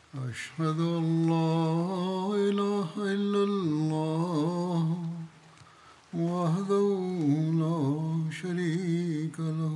أشهد أن لا إله إلا الله وحده لا شريك له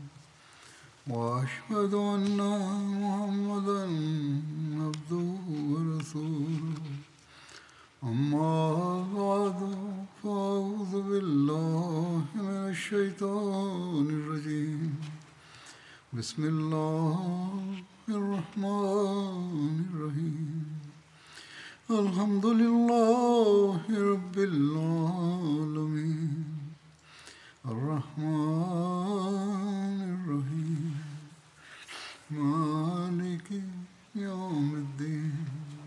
وأشهد أن محمدا عبده ورسوله أما بعد فأعوذ بالله من الشيطان الرجيم بسم الله الرحمن الرحيم الحمد لله رب العالمين الرحمن الرحيم مالك يوم الدين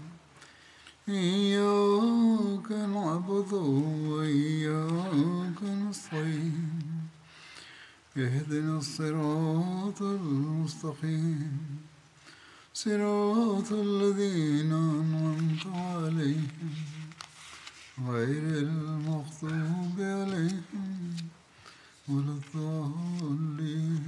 إياك نعبد وإياك نستعين اهدنا الصراط المستقيم صراط الذين أنعمت عليهم غير المغضوب عليهم ولا الضالين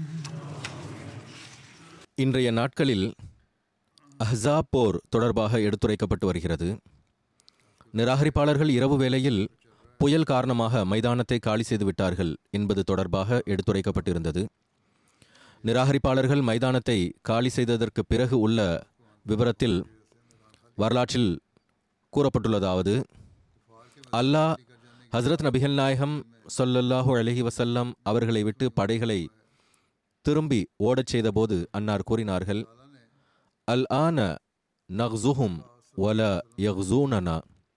இன்றைய நாட்களில் அஹ்ஸாப் போர் தொடர்பாக எடுத்துரைக்கப்பட்டு வருகிறது நிராகரிப்பாளர்கள் இரவு வேளையில் புயல் காரணமாக மைதானத்தை காலி செய்து விட்டார்கள் என்பது தொடர்பாக எடுத்துரைக்கப்பட்டிருந்தது நிராகரிப்பாளர்கள் மைதானத்தை காலி செய்ததற்கு பிறகு உள்ள விவரத்தில் வரலாற்றில் கூறப்பட்டுள்ளதாவது அல்லாஹ் ஹஸ்ரத் நபிகள் நாயகம் ஸல்லல்லாஹு அலைஹி வஸல்லம் அவர்களை விட்டு படைகளை திரும்பி ஓடச் செய்தபோது அன்னார் கூறினார்கள் அல் ஆன நக்ஸுஹும் வல யக்ஸூனனா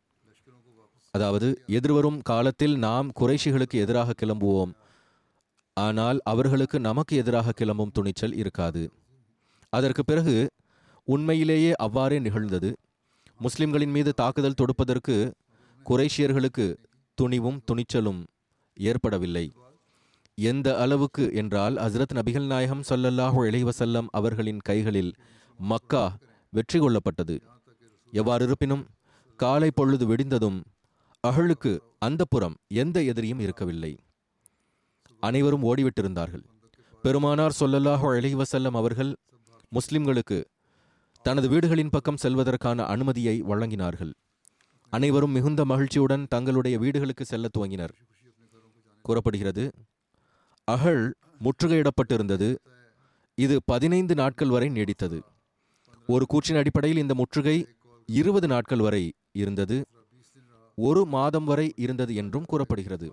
அதாவது எதிர்வரும் காலத்தில் நாம் குறைஷிகளுக்கு எதிராக கிளம்புவோம் ஆனால் அவர்களுக்கு நமக்கு எதிராக கிளம்பும் துணிச்சல் இருக்காது அதற்கு பிறகு உண்மையிலேயே அவ்வாறே நிகழ்ந்தது முஸ்லிம்களின் மீது தாக்குதல் தொடுப்பதற்கு குறைஷியர்களுக்கு துணிவும் துணிச்சலும் ஏற்படவில்லை எந்த அளவுக்கு என்றால் ஹஸ்ரத் நபிகள் நாயகம் ஸல்லல்லாஹு அலைஹி வஸல்லம் அவர்களின் கைகளில் மக்கா வெற்றி கொள்ளப்பட்டது எவ்வாறு இருப்பினும் காலை பொழுது வெடிந்ததும் அகழுக்கு அந்த புறம் எந்த எதிரியும் இருக்கவில்லை அனைவரும் ஓடிவிட்டிருந்தார்கள் பெருமானார் ஸல்லல்லாஹு அலைஹி வஸல்லம் அவர்கள் முஸ்லிம்களுக்கு தனது வீடுகளின் பக்கம் செல்வதற்கான அனுமதியை வழங்கினார்கள் அனைவரும் மிகுந்த மகிழ்ச்சியுடன் தங்களுடைய வீடுகளுக்கு செல்ல துவங்கினர் கூறப்படுகிறது அகழ் முற்றுகையிடப்பட்டிருந்தது இது பதினைந்து நாட்கள் வரை நீடித்தது ஒரு கூற்றின் அடிப்படையில் இந்த முற்றுகை இருபது நாட்கள் வரை இருந்தது ஒரு மாதம் வரை இருந்தது என்றும் கூறப்படுகிறது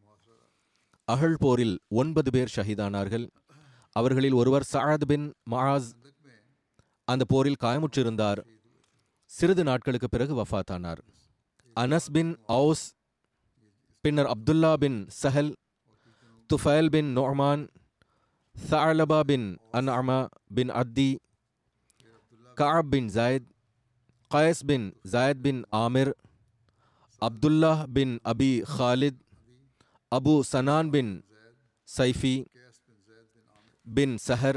அகழ் போரில் ஒன்பது பேர் ஷஹீதானார்கள் அவர்களில் ஒருவர் சஅத் பின் மஆஸ் அந்த போரில் காயமுற்றிருந்தார் சிறிது நாட்களுக்கு பிறகு வஃபாத்தானார் அனஸ் பின் அவுஸ் பின்னர் அப்துல்லா பின் சஹல் துஃபைல் பின் நொஹ்மான் சஅலபா பின் அன்அமா பின் அத்தி கஅப் bin Zayd Qays bin Zayd bin Amir Abdullah bin Abi Khalid Abu Sinan bin Saifi bin Sahar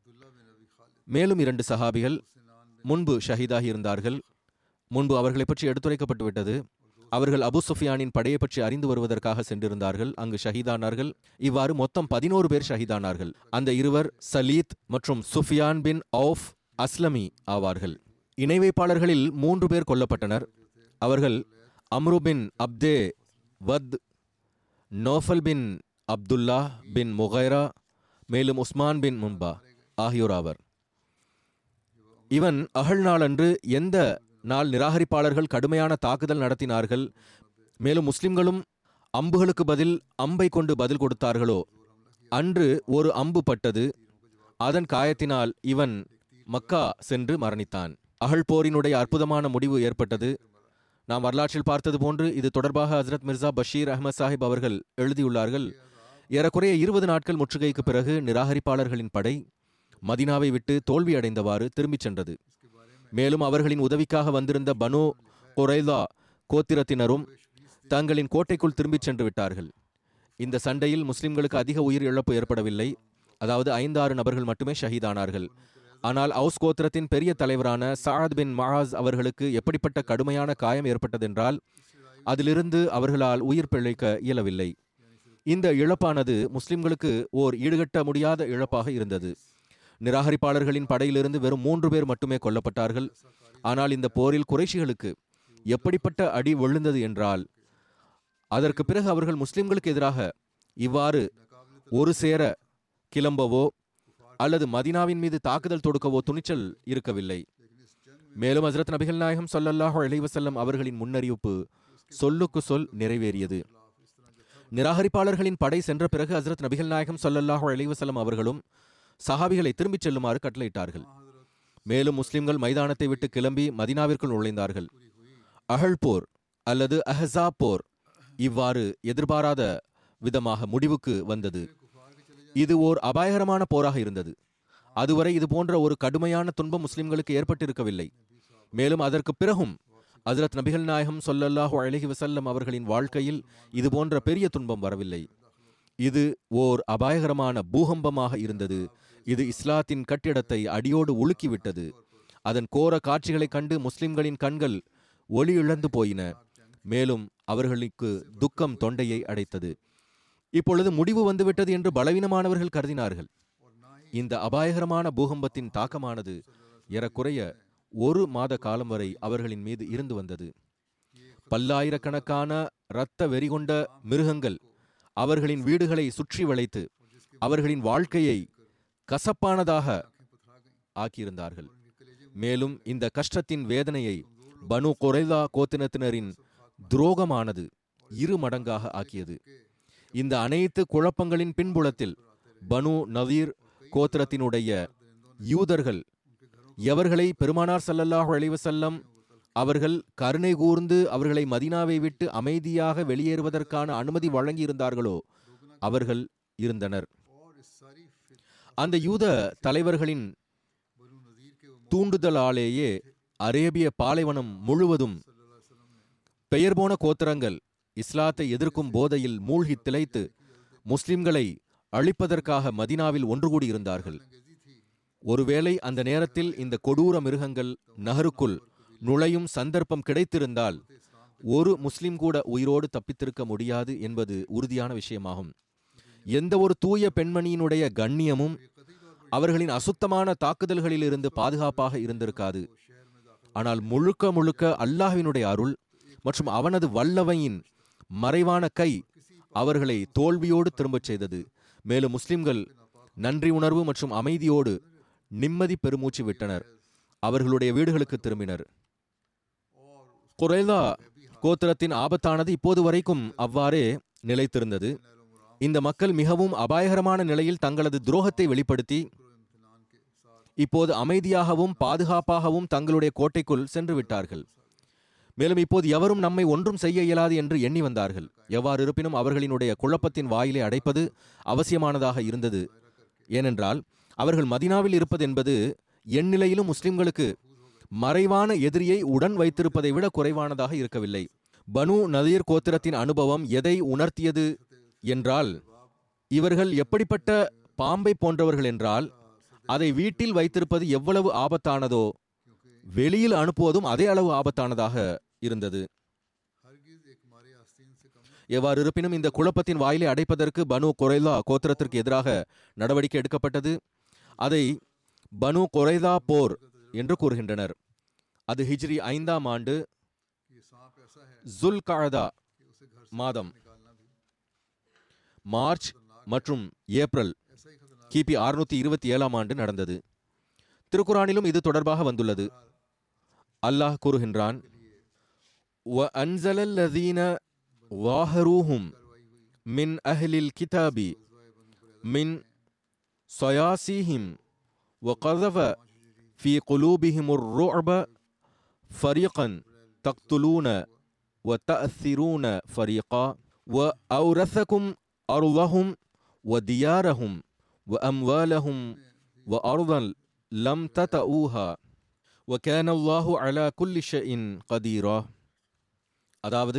மேலும் இரண்டு சஹாபிகள் முன்பு ஷஹீதாகி இருந்தார்கள் முன்பு அவர்களை பற்றி எடுத்துரைக்கப்பட்டு விட்டது அவர்கள் அபு சுஃபியானின் படையை பற்றி அறிந்து வருவதற்காக சென்றிருந்தார்கள் அங்கு ஷஹீதானார்கள் இவ்வாறு மொத்தம் பதினோரு பேர் ஷஹீதானார்கள் அந்த இருவர் சலீத் மற்றும் சுஃபியான் பின் அவுஃப் அஸ்லமி ஆவார்கள் இணை வைப்பாளர்களில் மூன்று பேர் கொல்லப்பட்டனர் அவர்கள் அம்ரு பின் அப்தே வத் நோஃபல் பின் அப்துல்லா பின் முகைரா மேலும் உஸ்மான் பின் முன்பா ஆகியோர் ஆவர் இவன் அகழ் நாளன்று எந்த நாள் நிராகரிப்பாளர்கள் கடுமையான தாக்குதல் நடத்தினார்கள் மேலும் முஸ்லிம்களும் அம்புகளுக்கு பதில் அம்பை கொண்டு பதில் கொடுத்தார்களோ அன்று ஒரு அம்பு பட்டது அதன் காயத்தினால் இவன் மக்கா சென்று மரணித்தான் அகழ் போரினுடைய அற்புதமான முடிவு ஏற்பட்டது நாம் வரலாற்றில் பார்த்தது போன்று இது தொடர்பாக ஹசரத் மிர்சா பஷீர் அஹமத் சாஹிப் அவர்கள் எழுதியுள்ளார்கள் ஏறக்குறைய இருபது நாட்கள் முற்றுகைக்கு பிறகு நிராகரிப்பாளர்களின் படை மதினாவை விட்டு தோல்வியடைந்தவாறு திரும்பிச் சென்றது மேலும் அவர்களின் உதவிக்காக வந்திருந்த பனு குரைதா கோத்திரத்தினரும் தங்களின் கோட்டைக்குள் திரும்பிச் சென்று விட்டார்கள் இந்த சண்டையில் முஸ்லிம்களுக்கு அதிக உயிர் இழப்பு ஏற்படவில்லை அதாவது ஐந்தாறு நபர்கள் மட்டுமே ஷஹீதானார்கள் ஆனால் அவுஸ் கோத்திரத்தின் பெரிய தலைவரான சாத் பின் மஹாஸ் அவர்களுக்கு எப்படிப்பட்ட கடுமையான காயம் ஏற்பட்டதென்றால் அதிலிருந்து அவர்களால் உயிர் பிழைக்க இயலவில்லை இந்த இழப்பானது முஸ்லிம்களுக்கு ஓர் ஈடுகட்ட முடியாத இழப்பாக இருந்தது நிராகரிப்பாளர்களின் படையிலிருந்து வெறும் மூன்று பேர் மட்டுமே கொல்லப்பட்டார்கள் ஆனால் இந்த போரில் குறைஷிகளுக்கு எப்படிப்பட்ட அடி விழுந்தது என்றால் அதற்கு பிறகு அவர்கள் முஸ்லிம்களுக்கு எதிராக இவ்வாறு ஒரு சேர கிளம்பவோ அல்லது மதினாவின் மீது தாக்குதல் தொடுக்கவோ துணிச்சல் இருக்கவில்லை மேலும் ஹஜரத் நபிகள் நாயகம் ஸல்லல்லாஹு அலைஹி வஸல்லம் அவர்களின் முன்னறிவிப்பு சொல்லுக்கு சொல் நிறைவேறியது நிராகரிப்பாளர்களின் படை சென்ற பிறகு ஹஜரத் நபிகள் நாயகம் ஸல்லல்லாஹு அலைஹி வஸல்லம் அவர்களும் சஹாபிகளை திரும்பிச் செல்லுமாறு கட்டளையிட்டார்கள் மேலும் முஸ்லிம்கள் மைதானத்தை விட்டு கிளம்பி மதினாவிற்குள் நுழைந்தார்கள் அகழ் போர் அல்லது அஹஸா போர் இவ்வாறு எதிர்பாராத விதமாக முடிவுக்கு வந்தது இது ஓர் அபாயகரமான போராக இருந்தது அதுவரை இது போன்ற ஒரு கடுமையான துன்பம் முஸ்லிம்களுக்கு ஏற்பட்டிருக்கவில்லை மேலும் அதற்கு பிறகும் ஹஜரத் நபிகள் நாயகம் ஸல்லல்லாஹு அலைஹி வஸல்லம் அவர்களின் வாழ்க்கையில் இது போன்ற பெரிய துன்பம் வரவில்லை இது ஓர் அபாயகரமான பூகம்பமாக இருந்தது இது இஸ்லாத்தின் கட்டிடத்தை அடியோடு உலுக்கிவிட்டது அதன் கோர காட்சிகளைக் கண்டு முஸ்லிம்களின் கண்கள் ஒளி இழந்து போயின மேலும் அவர்களுக்கு துக்கம் தொண்டையை அடைத்தது இப்பொழுது முடிவு வந்துவிட்டது என்று பலவீனமானவர்கள் கருதினார்கள் இந்த அபாயகரமான பூகம்பத்தின் தாக்கமானது ஏறக்குறைய ஒரு மாத காலம் வரை அவர்களின் மீது இருந்து வந்தது பல்லாயிரக்கணக்கான இரத்த வெறிகொண்ட மிருகங்கள் அவர்களின் வீடுகளை சுற்றி வளைத்து அவர்களின் வாழ்க்கையை கசப்பானதாக ஆக்கியிருந்தார்கள் மேலும் இந்த கஷ்டத்தின் வேதனையை பனு குறைதா கோத்தினத்தினரின் துரோகமானது இரு மடங்காக ஆக்கியது இந்த அனைத்து குழப்பங்களின் பின்புலத்தில் பனு நவீர் கோத்திரத்தினுடைய யூதர்கள் எவர்களை பெருமானார் ஸல்லல்லாஹு அலைஹி வஸல்லம் அவர்கள் கருணை கூர்ந்து அவர்களை மதீனாவை விட்டு அமைதியாக வெளியேறுவதற்கான அனுமதி வழங்கியிருந்தார்களோ அவர்கள் இருந்தனர் அந்த யூத தலைவர்களின் தூண்டுதலாலேயே அரேபிய பாலைவனம் முழுவதும் பெயர் போன கோத்திரங்கள் இஸ்லாத்தை எதிர்க்கும் போதையில் மூழ்கி திளைத்து முஸ்லிம்களை அழிப்பதற்காக மதினாவில் ஒன்று கூடியிருந்தார்கள் ஒருவேளை அந்த நேரத்தில் இந்த கொடூர மிருகங்கள் நகருக்குள் நுழையும் சந்தர்ப்பம் கிடைத்திருந்தால் ஒரு முஸ்லிம் கூட உயிரோடு தப்பித்திருக்க முடியாது என்பது உறுதியான விஷயமாகும் எந்த ஒரு தூய பெண்மணியினுடைய கண்ணியமும் அவர்களின் அசுத்தமான தாக்குதல்களிலிருந்து பாதுகாப்பாக இருந்திருக்காது ஆனால் முழுக்க முழுக்க அல்லாஹ்வினுடைய அருள் மற்றும் அவனது வல்லவையின் மறைவான கை அவர்களை தோல்வியோடு திரும்பச் செய்தது மேலும் முஸ்லிம்கள் நன்றி உணர்வு மற்றும் அமைதியோடு நிம்மதி பெருமூச்சு விட்டனர் அவர்களுடைய வீடுகளுக்கு திரும்பினர் குறைதா கோத்திரத்தின் ஆபத்தானது இப்போது வரைக்கும் அவ்வாறே நிலைத்திருந்தது இந்த மக்கள் மிகவும் அபாயகரமான நிலையில் தங்களது துரோகத்தை வெளிப்படுத்தி இப்போது அமைதியாகவும் பாதுகாப்பாகவும் தங்களுடைய கோட்டைக்குள் சென்று விட்டார்கள் மேலும் இப்போது எவரும் நம்மை ஒன்றும் செய்ய இயலாது என்று எண்ணி வந்தார்கள் எவ்வாறு இருப்பினும் அவர்களினுடைய குழப்பத்தின் வாயிலை அடைப்பது அவசியமானதாக இருந்தது ஏனென்றால் அவர்கள் மதினாவில் இருப்பது என்பது எந்நிலையிலும் முஸ்லிம்களுக்கு மறைவான எதிரியை உடன் வைத்திருப்பதை விட குறைவானதாக இருக்கவில்லை பனு நதீர் கோத்திரத்தின் அனுபவம் எதை உணர்த்தியது என்றால் இவர்கள் எப்படிப்பட்ட பாம்பை போன்றவர்கள் என்றால் அதை வீட்டில் வைத்திருப்பது எவ்வளவு ஆபத்தானதோ வெளியில் அனுப்புவதும் அதே அளவு ஆபத்தானதாக இருந்தது எவ்வாறு இருப்பினும் இந்த குழப்பத்தின் வாயிலை அடைப்பதற்கு பனு கொரைதா கோத்திரத்திற்கு எதிராக நடவடிக்கை எடுக்கப்பட்டது அதை பனு கொரைதா போர் என்று கூறுகின்றனர் அது ஹிஜ்ரி ஐந்தாம் ஆண்டு ஜுல் மாதம் மார்ச் மற்றும் ஏப்ரல் கிபி அறுநூத்தி இருபத்தி ஏழாம் ஆண்டு நடந்தது திருக்குரானிலும் இது தொடர்பாக வந்துள்ளது அல்லாஹ் கூறுகின்றான் وَأَنزَلَ الَّذِينَ ظَاهَرُوهُمْ مِنْ أَهْلِ الْكِتَابِ مِنْ صَيَاصِيهِمْ وَقَذَفَ فِي قُلُوبِهِمُ الرُّعْبَ فَرِيقًا تَقْتُلُونَ وَتَأْثِرُونَ فَرِيقًا وَأَوْرَثَكُمْ أَرْضَهُمْ وَدِيَارَهُمْ وَأَمْوَالَهُمْ وَأَرْضًا لَمْ تَطَئُوهَا وَكَانَ اللَّهُ عَلَى كُلِّ شَيْءٍ قَدِيرًا அதாவது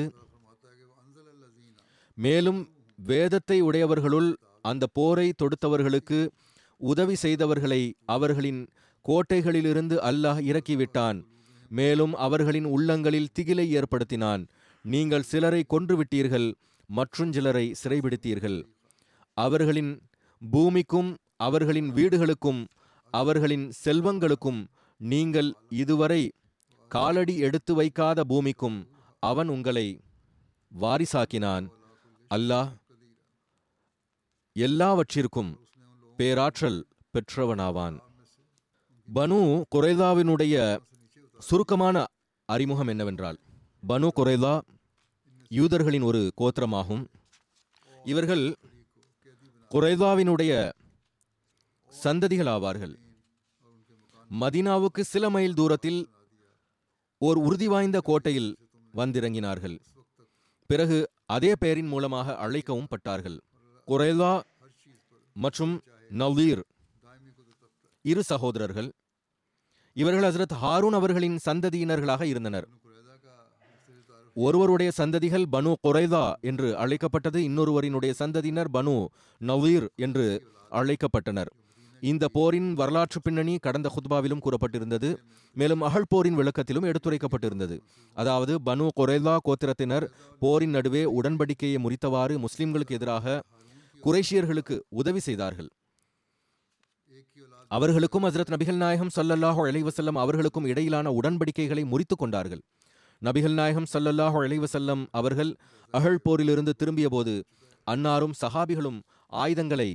மேலும் வேதத்தை உடையவர்களுள் அந்த போரை தொடுத்தவர்களுக்கு உதவி செய்தவர்களை அவர்களின் கோட்டைகளிலிருந்து அல்லாஹ் இறக்கிவிட்டான் மேலும் அவர்களின் உள்ளங்களில் திகிலை ஏற்படுத்தினான் நீங்கள் சிலரை கொன்றுவிட்டீர்கள் மற்றும் சிலரை சிறைபிடித்தீர்கள் அவர்களின் பூமிக்கும் அவர்களின் வீடுகளுக்கும் அவர்களின் செல்வங்களுக்கும் நீங்கள் இதுவரை காலடி எடுத்து வைக்காத பூமிக்கும் அவன் உங்களை வாரிசாக்கினான் அல்லாஹ் எல்லாவற்றிற்கும் பேராற்றல் பெற்றவனாவான் பனு குறைதாவினுடைய சுருக்கமான அறிமுகம் என்னவென்றால் பனு குறைதா யூதர்களின் ஒரு கோத்திரமாகும் இவர்கள் குறைதாவினுடைய சந்ததிகள் ஆவார்கள் மதீனாவுக்கு சில மைல் தூரத்தில் ஓர் உறுதி வாய்ந்த கோட்டையில் வந்திறங்கினார்கள் பிறகு அதே பெயரின் மூலமாக அழைக்கவும் பட்டார்கள் குறைதா மற்றும் நவீர் இரு சகோதரர்கள் இவர்கள் ஹசரத் ஹாரூன் அவர்களின் சந்ததியினர்களாக இருந்தனர் ஒருவருடைய சந்ததிகள் பனு குறைதா என்று அழைக்கப்பட்டது இன்னொருவரினுடைய சந்ததியினர் பனு நவீர் என்று அழைக்கப்பட்டனர் இந்த போரின் வரலாற்று பின்னணி கடந்த ஹுத்பாவிலும் கூறப்பட்டிருந்தது மேலும் அகழ் போரின் விளக்கத்திலும் எடுத்துரைக்கப்பட்டிருந்தது அதாவது பனு குறைதா கோத்திரத்தினர் போரின் நடுவே உடன்படிக்கையை முறித்தவாறு முஸ்லிம்களுக்கு எதிராக குறைஷியர்களுக்கு உதவி செய்தார்கள் அவர்களுக்கும் ஹசரத் நபிகள் நாயகம் ஸல்லல்லாஹு அலைஹி வஸல்லம் அவர்களுக்கும் இடையிலான உடன்படிக்கைகளை முறித்து கொண்டார்கள் நபிகள் நாயகம் ஸல்லல்லாஹு அலைஹி வஸல்லம் அவர்கள் அகழ் போரிலிருந்து திரும்பிய போது அன்னாரும் சஹாபிகளும் ஆயுதங்களை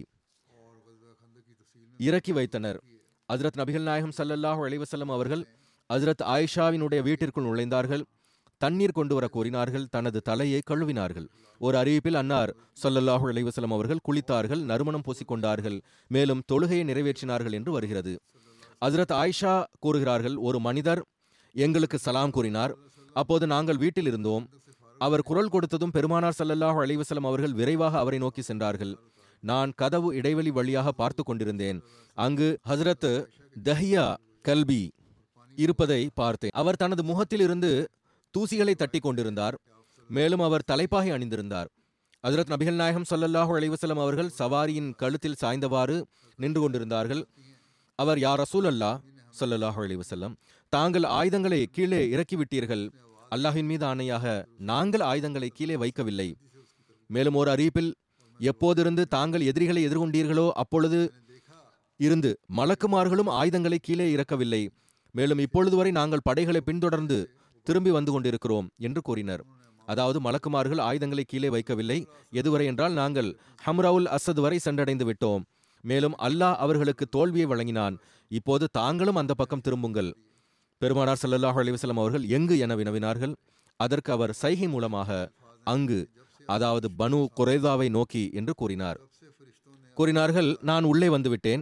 இறக்கி வைத்தனர் ஹஜரத் நபிகள் நாயகம் ஸல்லல்லாஹு அலைஹி வஸல்லம் அவர்கள் ஹஜரத் ஆயிஷாவினுடைய வீட்டிற்குள் நுழைந்தார்கள் தண்ணீர் கொண்டு வர கோரினார்கள் தனது தலையை கழுவினார்கள் ஒரு அறிவிப்பில் அன்னார் ஸல்லல்லாஹு அலைஹி வஸல்லம் அவர்கள் குளித்தார்கள் நறுமணம் பூசிக்கொண்டார்கள் மேலும் தொழுகையை நிறைவேற்றினார்கள் என்று வருகிறது ஹஜரத் ஆயிஷா கூறுகிறார்கள் ஒரு மனிதர் எங்களுக்கு சலாம் கூறினார் அப்போது நாங்கள் வீட்டில் இருந்தோம் அவர் குரல் கொடுத்ததும் பெருமானார் ஸல்லல்லாஹு அலைஹி வஸல்லம் அவர்கள் விரைவாக அவரை நோக்கி சென்றார்கள் நான் கதவு இடைவெளி வழியாக பார்த்து கொண்டிருந்தேன் அங்கு ஹஜரத் தஹியா கல்பி இருப்பதை பார்த்தேன் அவர் தனது முகத்தில் இருந்து தூசிகளை தட்டி கொண்டிருந்தார் மேலும் அவர் தலைப்பாகை அணிந்திருந்தார் ஹஜரத் நபிகள் நாயகம் ஸல்லல்லாஹு அலைஹி வஸல்லம் அவர்கள் சவாரியின் கழுத்தில் சாய்ந்தவாறு நின்று கொண்டிருந்தார்கள் அவர் யார் ரசூல் அல்லா ஸல்லல்லாஹு அலைஹி வஸல்லம் தாங்கள் ஆயுதங்களை கீழே இறக்கிவிட்டீர்கள் அல்லாஹ்வின் மீது ஆணையாக நாங்கள் ஆயுதங்களை கீழே வைக்கவில்லை மேலும் ஒரு அறிவிப்பில் எப்போதிருந்து தாங்கள் எதிரிகளை எதிர்கொண்டீர்களோ அப்பொழுது இருந்து மலக்குமார்களும் ஆயுதங்களை கீழே இறக்கவில்லை மேலும் இப்பொழுது வரை நாங்கள் படைகளை பின்தொடர்ந்து திரும்பி வந்து கொண்டிருக்கிறோம் என்று கூறினர் அதாவது மலக்குமார்கள் ஆயுதங்களை கீழே வைக்கவில்லை எதுவரை என்றால் நாங்கள் ஹம்ரவுல் அசத் வரை சென்றடைந்து விட்டோம் மேலும் அல்லாஹ் அவர்களுக்கு தோல்வியை வழங்கினான் இப்போது தாங்களும் அந்த பக்கம் திரும்புங்கள் பெருமானார் ஸல்லல்லாஹு அலைஹி வஸல்லம் அவர்கள் எங்கு என வினவினார்கள் அதற்கு அவர் சைகை மூலமாக அங்கு அதாவது பனு குறைதாவை நோக்கி என்று கூறினார் கூறினார்கள் நான் உள்ளே வந்துவிட்டேன்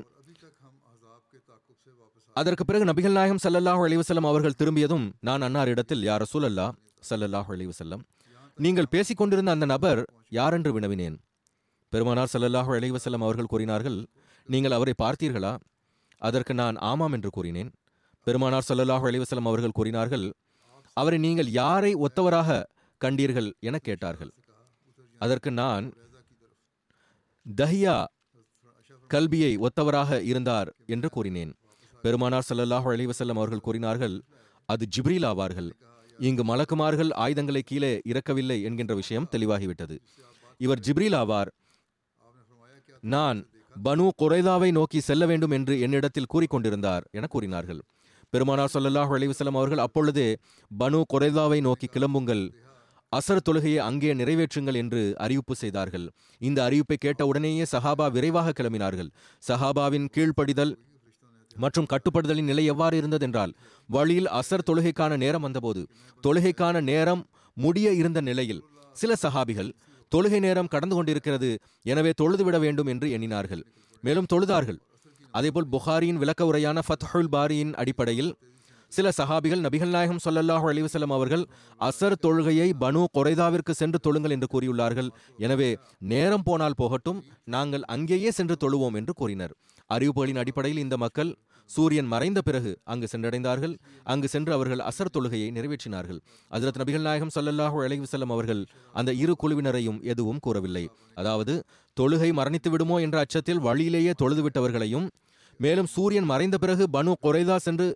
அதற்கு பிறகு நபிகள் நாயகம் ஸல்லல்லாஹு அலைஹி வஸல்லம் அவர்கள் திரும்பியதும் நான் அன்னாரிடத்தில் யார் ரசூலல்லா ஸல்லல்லாஹு அலைஹி வஸல்லம் நீங்கள் பேசிக் கொண்டிருந்த அந்த நபர் யாரென்று வினவினேன் பெருமானார் ஸல்லல்லாஹு அலைஹி வஸல்லம் அவர்கள் கூறினார்கள் நீங்கள் அவரை பார்த்தீர்களா அதற்கு நான் ஆமாம் என்று கூறினேன் பெருமானார் ஸல்லல்லாஹு அலைஹி வஸல்லம் அவர்கள் கூறினார்கள் அவரை நீங்கள் யாரை ஒத்தவராக கண்டீர்கள் என கேட்டார்கள் அதற்கு நான் தஹியா கல்பியை ஒத்தவராக இருந்தார் என்று கூறினேன் பெருமானார் ஸல்லல்லாஹு அலைஹி வஸல்லம் அவர்கள் கூறினார்கள் அது ஜிப்ரீல் ஆவார்கள் இங்கு மலக்குமார்கள் ஆயுதங்களை கீழே இறக்கவில்லை என்கின்ற விஷயம் தெளிவாகிவிட்டது இவர் ஜிப்ரீல் ஆவார் நான் பனு குறைதாவை நோக்கி செல்ல வேண்டும் என்று என்னிடத்தில் கூறிக்கொண்டிருந்தார் என கூறினார்கள் பெருமானார் ஸல்லல்லாஹு அலைஹி வஸல்லம் அவர்கள் அப்பொழுதே பனு குறைதாவை நோக்கி கிளம்புங்கள் அசர் தொழுகையை அங்கே நிறைவேற்றுங்கள் என்று அறிவிப்பு செய்தார்கள் இந்த அறிவிப்பை கேட்ட உடனேயே சஹாபா விரைவாக கிளம்பினார்கள் சஹாபாவின் கீழ்ப்படிதல் மற்றும் கட்டுப்படுதலின் நிலை எவ்வாறு இருந்ததென்றால் வழியில் அசர் தொழுகைக்கான நேரம் வந்தபோது தொழுகைக்கான நேரம் முடிய இருந்த நிலையில் சில சஹாபிகள் தொழுகை நேரம் கடந்து கொண்டிருக்கிறது எனவே தொழுதுவிட வேண்டும் என்று எண்ணினார்கள் மேலும் தொழுதார்கள் அதேபோல் புகாரியின் விளக்க உரையான ஃபத்ஹுல் பாரியின் அடிப்படையில் சில சஹாபிகள் நபிகள் நாயகம் ஸல்லல்லாஹு அலைஹி வஸல்லம் அவர்கள் அசர் தொழுகையை பனு கொரைதாவிற்கு சென்று தொழுங்கள் என்று கூறியுள்ளார்கள் எனவே நேரம் போனால் போகட்டும் நாங்கள் அங்கேயே சென்று தொழுவோம் என்று கூறினர் அறிவிப்புகளின் அடிப்படையில் இந்த மக்கள் சூரியன் மறைந்த பிறகு அங்கு சென்றடைந்தார்கள் அங்கு சென்று அவர்கள் அசர் தொழுகையை நிறைவேற்றினார்கள் ஹஜரத் நபிகள் நாயகம் ஸல்லல்லாஹு அலைஹி வஸல்லம் அவர்கள் அந்த இரு குழுவினரையும் எதுவும் கூறவில்லை அதாவது தொழுகை மரணித்து விடுமோ என்ற அச்சத்தில் வழியிலேயே தொழுதுவிட்டவர்களையும் மேலும் சூரியன் மறைந்த பிறகு பனு கொரைதா சென்று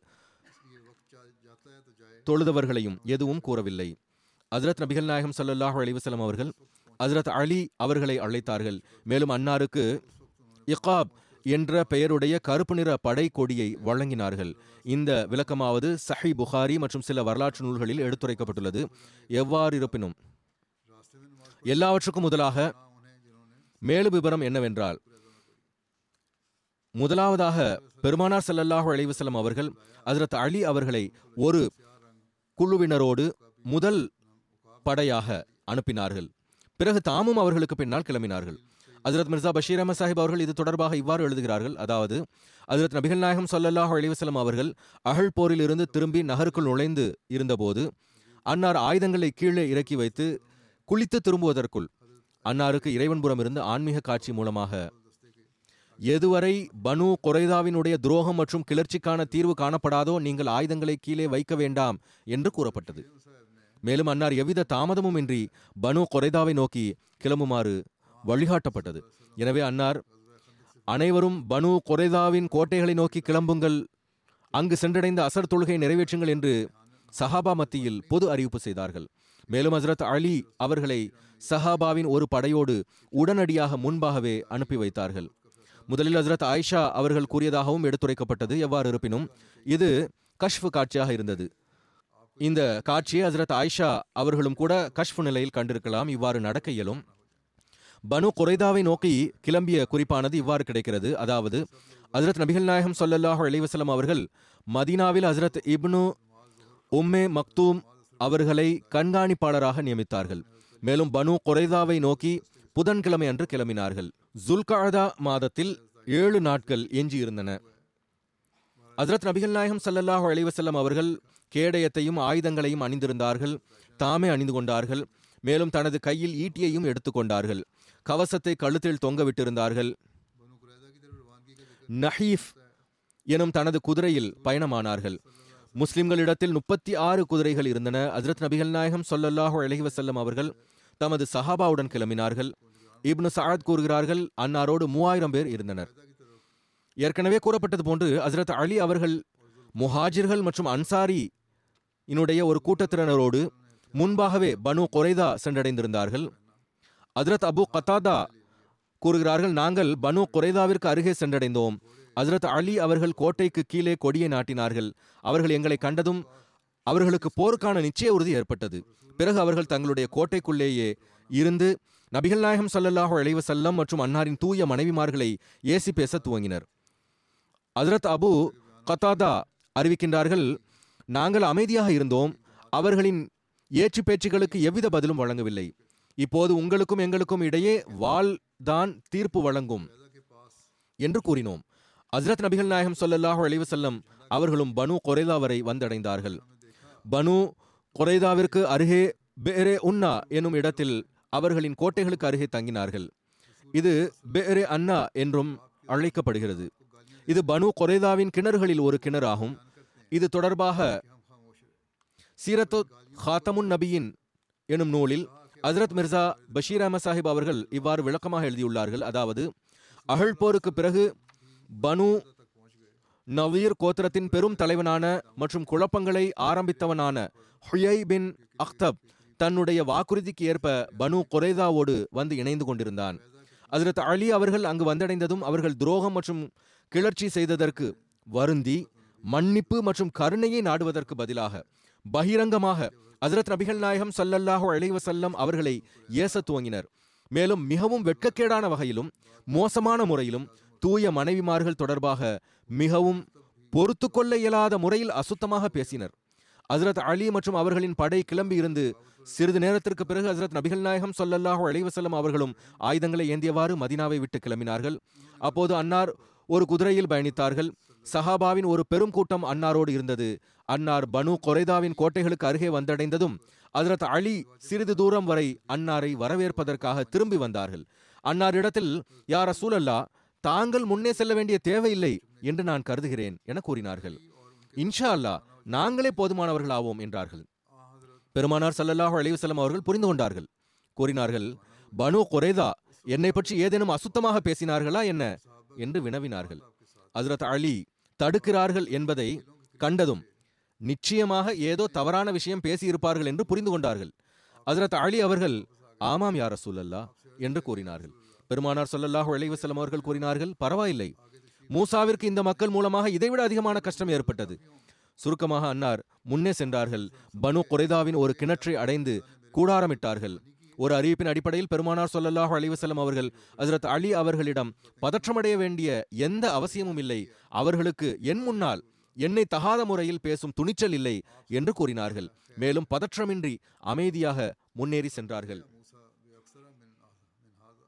தொழுதவர்களையும் எதுவும் கூறவில்லை ஹஜரத் நபிகள் நாயகம் ஸல்லல்லாஹு அலைஹி வஸல்லம் அவர்கள் ஹஜரத் அலி அவர்களை அழைத்தார்கள் மேலும் அன்னாருக்கு இகாப் என்ற பெயருடைய கருப்பு நிற படை கொடியை வழங்கினார்கள் இந்த விளக்கமாவது சஹி புகாரி மற்றும் சில வரலாற்று நூல்களில் எடுத்துரைக்கப்பட்டுள்ளது எவ்வாறு இருப்பினும் எல்லாவற்றுக்கும் முதலாக மேலும் விவரம் என்னவென்றால் முதலாவதாக பெருமானார் ஸல்லல்லாஹு அலைஹி வஸல்லம் அவர்கள் ஹஜ்ரத் அலி அவர்களை ஒரு குழுவினரோடு முதல் படையாக அனுப்பினார்கள் பிறகு தாமும் அவர்களுக்கு பின்னால் கிளம்பினார்கள் ஹஜ்ரத் மிர்சா பஷீர் அஹமத் சாஹிப் அவர்கள் இது தொடர்பாக இவ்வாறு எழுதுகிறார்கள் அதாவது ஹஜ்ரத் நபிகள் நாயகம் ஸல்லல்லாஹு அலைஹி வஸல்லம் அவர்கள் அகழ் போரில் இருந்து திரும்பி நகருக்குள் நுழைந்து இருந்தபோது அன்னார் ஆயுதங்களை கீழே இறக்கி வைத்து குளித்து திரும்புவதற்குள் அன்னாருக்கு இறைவன்புறம் இருந்து ஆன்மீக காட்சி மூலமாக எதுவரை பனு குறைதாவினுடைய துரோகம் மற்றும் கிளர்ச்சிக்கான தீர்வு காணப்படாதோ நீங்கள் ஆயுதங்களை கீழே வைக்க வேண்டாம் என்று கூறப்பட்டது மேலும் அன்னார் எவ்வித தாமதமும் இன்றி பனு குறைதாவை நோக்கி கிளம்புமாறு வழிகாட்டப்பட்டது எனவே அன்னார் அனைவரும் பனு குறைதாவின் கோட்டைகளை நோக்கி கிளம்புங்கள் அங்கு சென்றடைந்த அசர் தொழுகை நிறைவேற்றுங்கள் என்று சஹாபா மத்தியில் பொது அறிவிப்பு செய்தார்கள் மேலும் ஹசரத் அலி அவர்களை சஹாபாவின் ஒரு படையோடு உடனடியாக முன்பாகவே அனுப்பி வைத்தார்கள் முதலில் ஹசரத் ஆயிஷா அவர்கள் கூறியதாகவும் எடுத்துரைக்கப்பட்டது எவ்வாறு இருப்பினும் இது கஷ்ஃப் காட்சியாக இருந்தது இந்த காட்சியை ஹசரத் ஆயிஷா அவர்களும் கூட கஷ்ஃப் நிலையில் கண்டிருக்கலாம் இவ்வாறு நடக்க இயலும் பனு குறைதாவை நோக்கி கிளம்பிய குறிப்பானது இவ்வாறு கிடைக்கிறது அதாவது ஹசரத் நபிகள் நாயகம் ஸல்லல்லாஹு அலைஹி வஸல்லம் அவர்கள் மதீனாவில் ஹசரத் இப்னு உம்மே மக்தூம் அவர்களை கண்காணிப்பாளராக நியமித்தார்கள் மேலும் பனு குறைதாவை நோக்கி புதன்கிழமை அன்று கிளம்பினார்கள் ஜுல்காதா மாதத்தில் ஏழு நாட்கள் எஞ்சியிருந்தன ஹசரத் நபிகள் நாயகம் ஸல்லல்லாஹு அலைஹி வஸல்லம் அவர்கள் கேடயத்தையும் ஆயுதங்களையும் அணிந்திருந்தார்கள் தாமே அணிந்து கொண்டார்கள் மேலும் தனது கையில் ஈட்டியையும் எடுத்துக்கொண்டார்கள் கவசத்தை கழுத்தில் தொங்க விட்டிருந்தார்கள் நஹீஃப் எனும் தனது குதிரையில் பயணமானார்கள் முஸ்லிம்களிடத்தில் முப்பத்தி ஆறு குதிரைகள் இருந்தன ஹஜ்ரத் நபிகள் நாயகம் ஸல்லல்லாஹு அலைஹி வஸல்லம் அவர்கள் தமது சஹாபாவுடன் கிளம்பினார்கள் இப்னு சஅத் கூறுகிறார்கள் அன்னாரோடு மூவாயிரம் பேர் இருந்தனர் ஏற்கனவே கூறப்பட்டது போன்று ஹஜ்ரத் அலி அவர்கள் முஹாஜிர்கள் மற்றும் அன்சாரி இனுடைய ஒரு கூட்டத்தினரோடு முன்பாகவே பனு கொரைதா சென்றடைந்திருந்தார்கள் ஹஜ்ரத் அபு கத்தாதா கூறுகிறார்கள் நாங்கள் பனு குறைதாவிற்கு அருகே சென்றடைந்தோம் ஹஜ்ரத் அலி அவர்கள் கோட்டைக்கு கீழே கொடியை நாட்டினார்கள் அவர்கள் எங்களை கண்டதும் அவர்களுக்கு போருக்கான நிச்சய உறுதி ஏற்பட்டது பிறகு அவர்கள் தங்களுடைய கோட்டைக்குள்ளேயே இருந்து நபிகள் நாயகம் ஸல்லல்லாஹு அலைஹி வஸல்லம் மற்றும் அன்னாரின் தூய மனைவிமார்களை ஏசி பேச துவங்கினர் ஹஜ்ரத் அபு கத்தாதா அறிவிக்கின்றார்கள் நாங்கள் அமைதியாக இருந்தோம் அவர்களின் ஏற்று பேச்சுகளுக்கு எவ்வித பதிலும் வழங்கவில்லை இப்போது உங்களுக்கும் எங்களுக்கும் இடையே வாள் தான் தீர்ப்பு வழங்கும் என்று கூறினோம் ஹஜ்ரத் நபிகள் நாயகம் ஸல்லல்லாஹு அலைஹி வஸல்லம் அவர்களும் பனு கொரைதா வரை வந்தடைந்தார்கள் பனு கொரைதாவிற்கு அருகே பேரே உன்னா என்னும் இடத்தில் அவர்களின் கோட்டைகளுக்கு அருகே தங்கினார்கள் இது பேரே அன்னா என்றும் அழைக்கப்படுகிறது இது பனு கொரைதாவின் கிணறுகளில் ஒரு கிணறாகும் இது தொடர்பாக சீரத்து ஹாத்தமுன் நபியின் எனும் நூலில் ஹஜ்ரத் மிர்சா பஷீர் அஹமத் சாஹிப் அவர்கள் இவ்வாறு விளக்கமாக எழுதியுள்ளார்கள் அதாவது அகழ் போருக்கு பிறகு பனு நவீர் கோத்திரத்தின் பெரும் தலைவனான மற்றும் குழப்பங்களை ஆரம்பித்தவனான ஹுயை பின் அக்தப் தன்னுடைய வாக்குறுதிக்கு ஏற்ப பனு குறைதாவோடு வந்து இணைந்து கொண்டிருந்தான் ஹஜ்ரத் அலி அவர்கள் அங்கு வந்தடைந்ததும் அவர்கள் துரோகம் மற்றும் கிளர்ச்சி செய்ததற்கு வருந்தி மன்னிப்பு மற்றும் கருணையை நாடுவதற்கு பதிலாக பகிரங்கமாக ஹஜ்ரத் நபிகள் நாயகம் ஸல்லல்லாஹு அலைஹி வஸல்லம் அவர்களை ஏச துவங்கினர் மேலும் மிகவும் வெட்கக்கேடான வகையிலும் மோசமான முறையிலும் தூய மனைவிமார்கள் தொடர்பாக மிகவும் பொறுத்து கொள்ள இயலாத முறையில் அசுத்தமாக பேசினர் ஹஜ்ரத் அலி மற்றும் அவர்களின் படை கிளம்பி இருந்து சிறிது நேரத்திற்கு பிறகு ஹஜ்ரத் நபிகள் நாயகம் ஸல்லல்லாஹு அலைஹி வஸல்லம் அவர்களும் ஆயுதங்களை ஏந்தியவாறு மதீனாவை விட்டு கிளம்பினார்கள் அப்போது அன்னார் ஒரு குதிரையில் பயணித்தார்கள் சஹாபாவின் ஒரு பெரும் கூட்டம் அன்னாரோடு இருந்தது அன்னார் பனு கொரைதாவின் கோட்டைகளுக்கு அருகே வந்தடைந்ததும் ஹஜ்ரத் அலி சிறிது தூரம் வரை அன்னாரை வரவேற்பதற்காக திரும்பி வந்தார்கள் அன்னாரிடத்தில் யார் ரசூலல்லா தாங்கள் முன்னே செல்ல வேண்டிய தேவையில்லை என்று நான் கருதுகிறேன் என கூறினார்கள் இன்ஷா அல்லாஹ் நாங்களே போதுமானவர்கள் ஆவோம் என்றார்கள் பெருமானார் ஸல்லல்லாஹு அலைஹி வஸல்லம் அவர்கள் புரிந்து கொண்டார்கள் கூறினார்கள் பனு குறைதா என்னை பற்றி ஏதேனும் அசுத்தமாக பேசினார்களா என்ன என்று வினவினார்கள் ஹஜ்ரத் அலி தடுக்கிறார்கள் என்பதை கண்டதும் நிச்சயமாக ஏதோ தவறான விஷயம் பேசியிருப்பார்கள் என்று புரிந்து கொண்டார்கள் ஹஜ்ரத் அலி அவர்கள் ஆமாம் யார் ரசூலல்லா என்று கூறினார்கள் பெருமானார் ஸல்லல்லாஹு அலைஹி வஸல்லம் அவர்கள் கூறினார்கள் பரவாயில்லை மூசாவிற்கு இந்த மக்கள் மூலமாக இதைவிட அதிகமான கஷ்டம் ஏற்பட்டது சுருக்கமாக அன்னார் முன்னே சென்றார்கள் பனு குறைதாவின் ஒரு கிணற்றை அடைந்து கூடாரமிட்டார்கள் ஒரு அறிவிப்பின் அடிப்படையில் பெருமானார் ஸல்லல்லாஹு அலைஹி வஸல்லம் அவர்கள் ஹஜ்ரத் அலி அவர்களிடம் பதற்றமடைய வேண்டிய எந்த அவசியமும் இல்லை அவர்களுக்கு என் முன்னால் என்னை தகாத முறையில் பேசும் துணிச்சல் இல்லை என்று கூறினார்கள் மேலும் பதற்றமின்றி அமைதியாக முன்னேறி சென்றார்கள் मूसा बेअक्सरा मिन मिन हाजा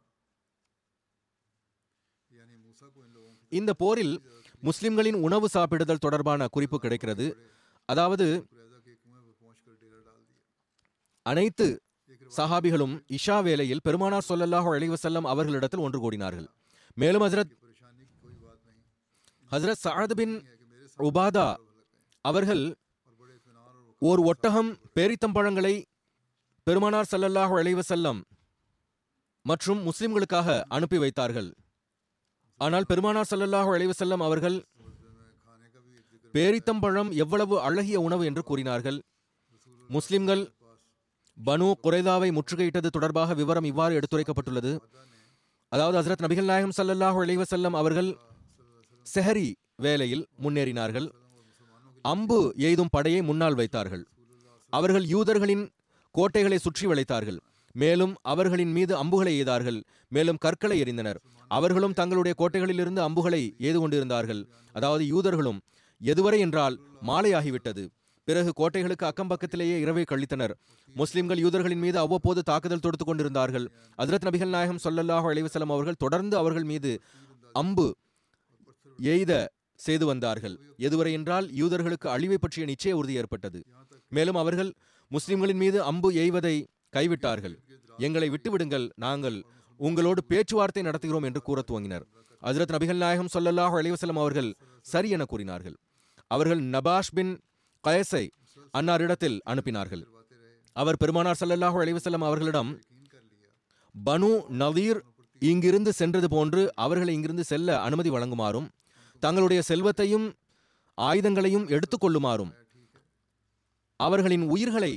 यानी मूसा को इन लोगों की இந்த போரில் முஸ்லிம்களின் உணவு சாப்பிடுதல் தொடர்பான குறிப்பு கிடைக்கிறது அதாவது कुरैदा के कुएं पर पहुंचकर डेरा डाल दिया அனைத்து சஹாபிகளும் இஷா வேளையில் பெருமானார் ஸல்லல்லாஹு அலைஹி வஸல்லம் அவர்களிடத்தில் ஒன்று கூடினார்கள் மேலும் ஹஜ்ரத் परेशानी की कोई बात नहीं ஹஜ்ரத் சஅத் பின் உபாதா அவர்கள் और बड़े इत्मीनान और ஓர் ஒட்டகம் பேரித்தம்பழங்களை பெருமானார் ஸல்லல்லாஹு அலைஹி வஸல்லம் மற்றும் முஸ்லிம்களுக்காக அனுப்பி வைத்தார்கள் ஆனால் பெருமானார் ஸல்லல்லாஹு அலைஹி வஸல்லம் அவர்கள் खाने का भी एक जिक्र பேரித்தம்பழம் எவ்வளவு அழகிய உணவு என்று கூறினார்கள் முஸ்லிம்கள் பனு குறைதாவை முற்றுகையிட்டது தொடர்பாக விவரம் இவ்வாறு எடுத்துரைக்கப்பட்டுள்ளது அதாவது ஹசரத் நபிகள் நாயகம் ஸல்லல்லாஹு அலைஹி வஸல்லம் அவர்கள் செஹரி வேளையில் முன்னேறினார்கள் அம்பு எய்தும் படையை முன்னால் வைத்தார்கள் அவர்கள் யூதர்களின் கோட்டைகளை சுற்றி வளைத்தார்கள் மேலும் அவர்களின் மீது அம்புகளை எய்தார்கள் மேலும் கற்களை எறிந்தனர் அவர்களும் தங்களுடைய கோட்டைகளிலிருந்து அம்புகளை எய்து கொண்டிருந்தார்கள் அதாவது யூதர்களும் எதுவரை என்றால் மாலையாகிவிட்டது பிறகு கோட்டைகளுக்கு அக்கம் பக்கத்திலேயே இரவை கழித்தனர் முஸ்லிம்கள் யூதர்களின் மீது அவ்வப்போது தாக்குதல் தொடுத்துக் கொண்டிருந்தார்கள் ஹஜ்ரத் நபிகள் நாயகம் ஸல்லல்லாஹு அலைஹி வஸல்லம் அவர்கள் தொடர்ந்து அவர்கள் மீது அம்பு எய்த செய்து வந்தார்கள் எதுவரை என்றால் யூதர்களுக்கு அழிவை பற்றிய நிச்சய உறுதி ஏற்பட்டது மேலும் அவர்கள் முஸ்லிம்களின் மீது அம்பு எய்வதை கைவிட்டார்கள் எங்களை விட்டுவிடுங்கள் நாங்கள் உங்களோடு பேச்சுவார்த்தை நடத்துகிறோம் என்று கூறத் துவங்கினர் ஹஜ்ரத் நபிகள் நாயகம் ஸல்லல்லாஹு அலைஹி வஸல்லம் அவர்கள் சரி என கூறினார்கள் அவர்கள் நபாஷ் பின் கயஸை அன்னாரிடத்தில் அனுப்பினார்கள் அவர் பெருமானார் ஸல்லல்லாஹு அலைஹி வஸல்லம் அவர்களிடம் பனு நதீர் இங்கிருந்து சென்றது போன்று அவர்களை இங்கிருந்து செல்ல அனுமதி வழங்குமாறும் தங்களுடைய செல்வத்தையும் ஆயுதங்களையும் எடுத்துக்கொள்ளுமாறும் அவர்களின் உயிர்களை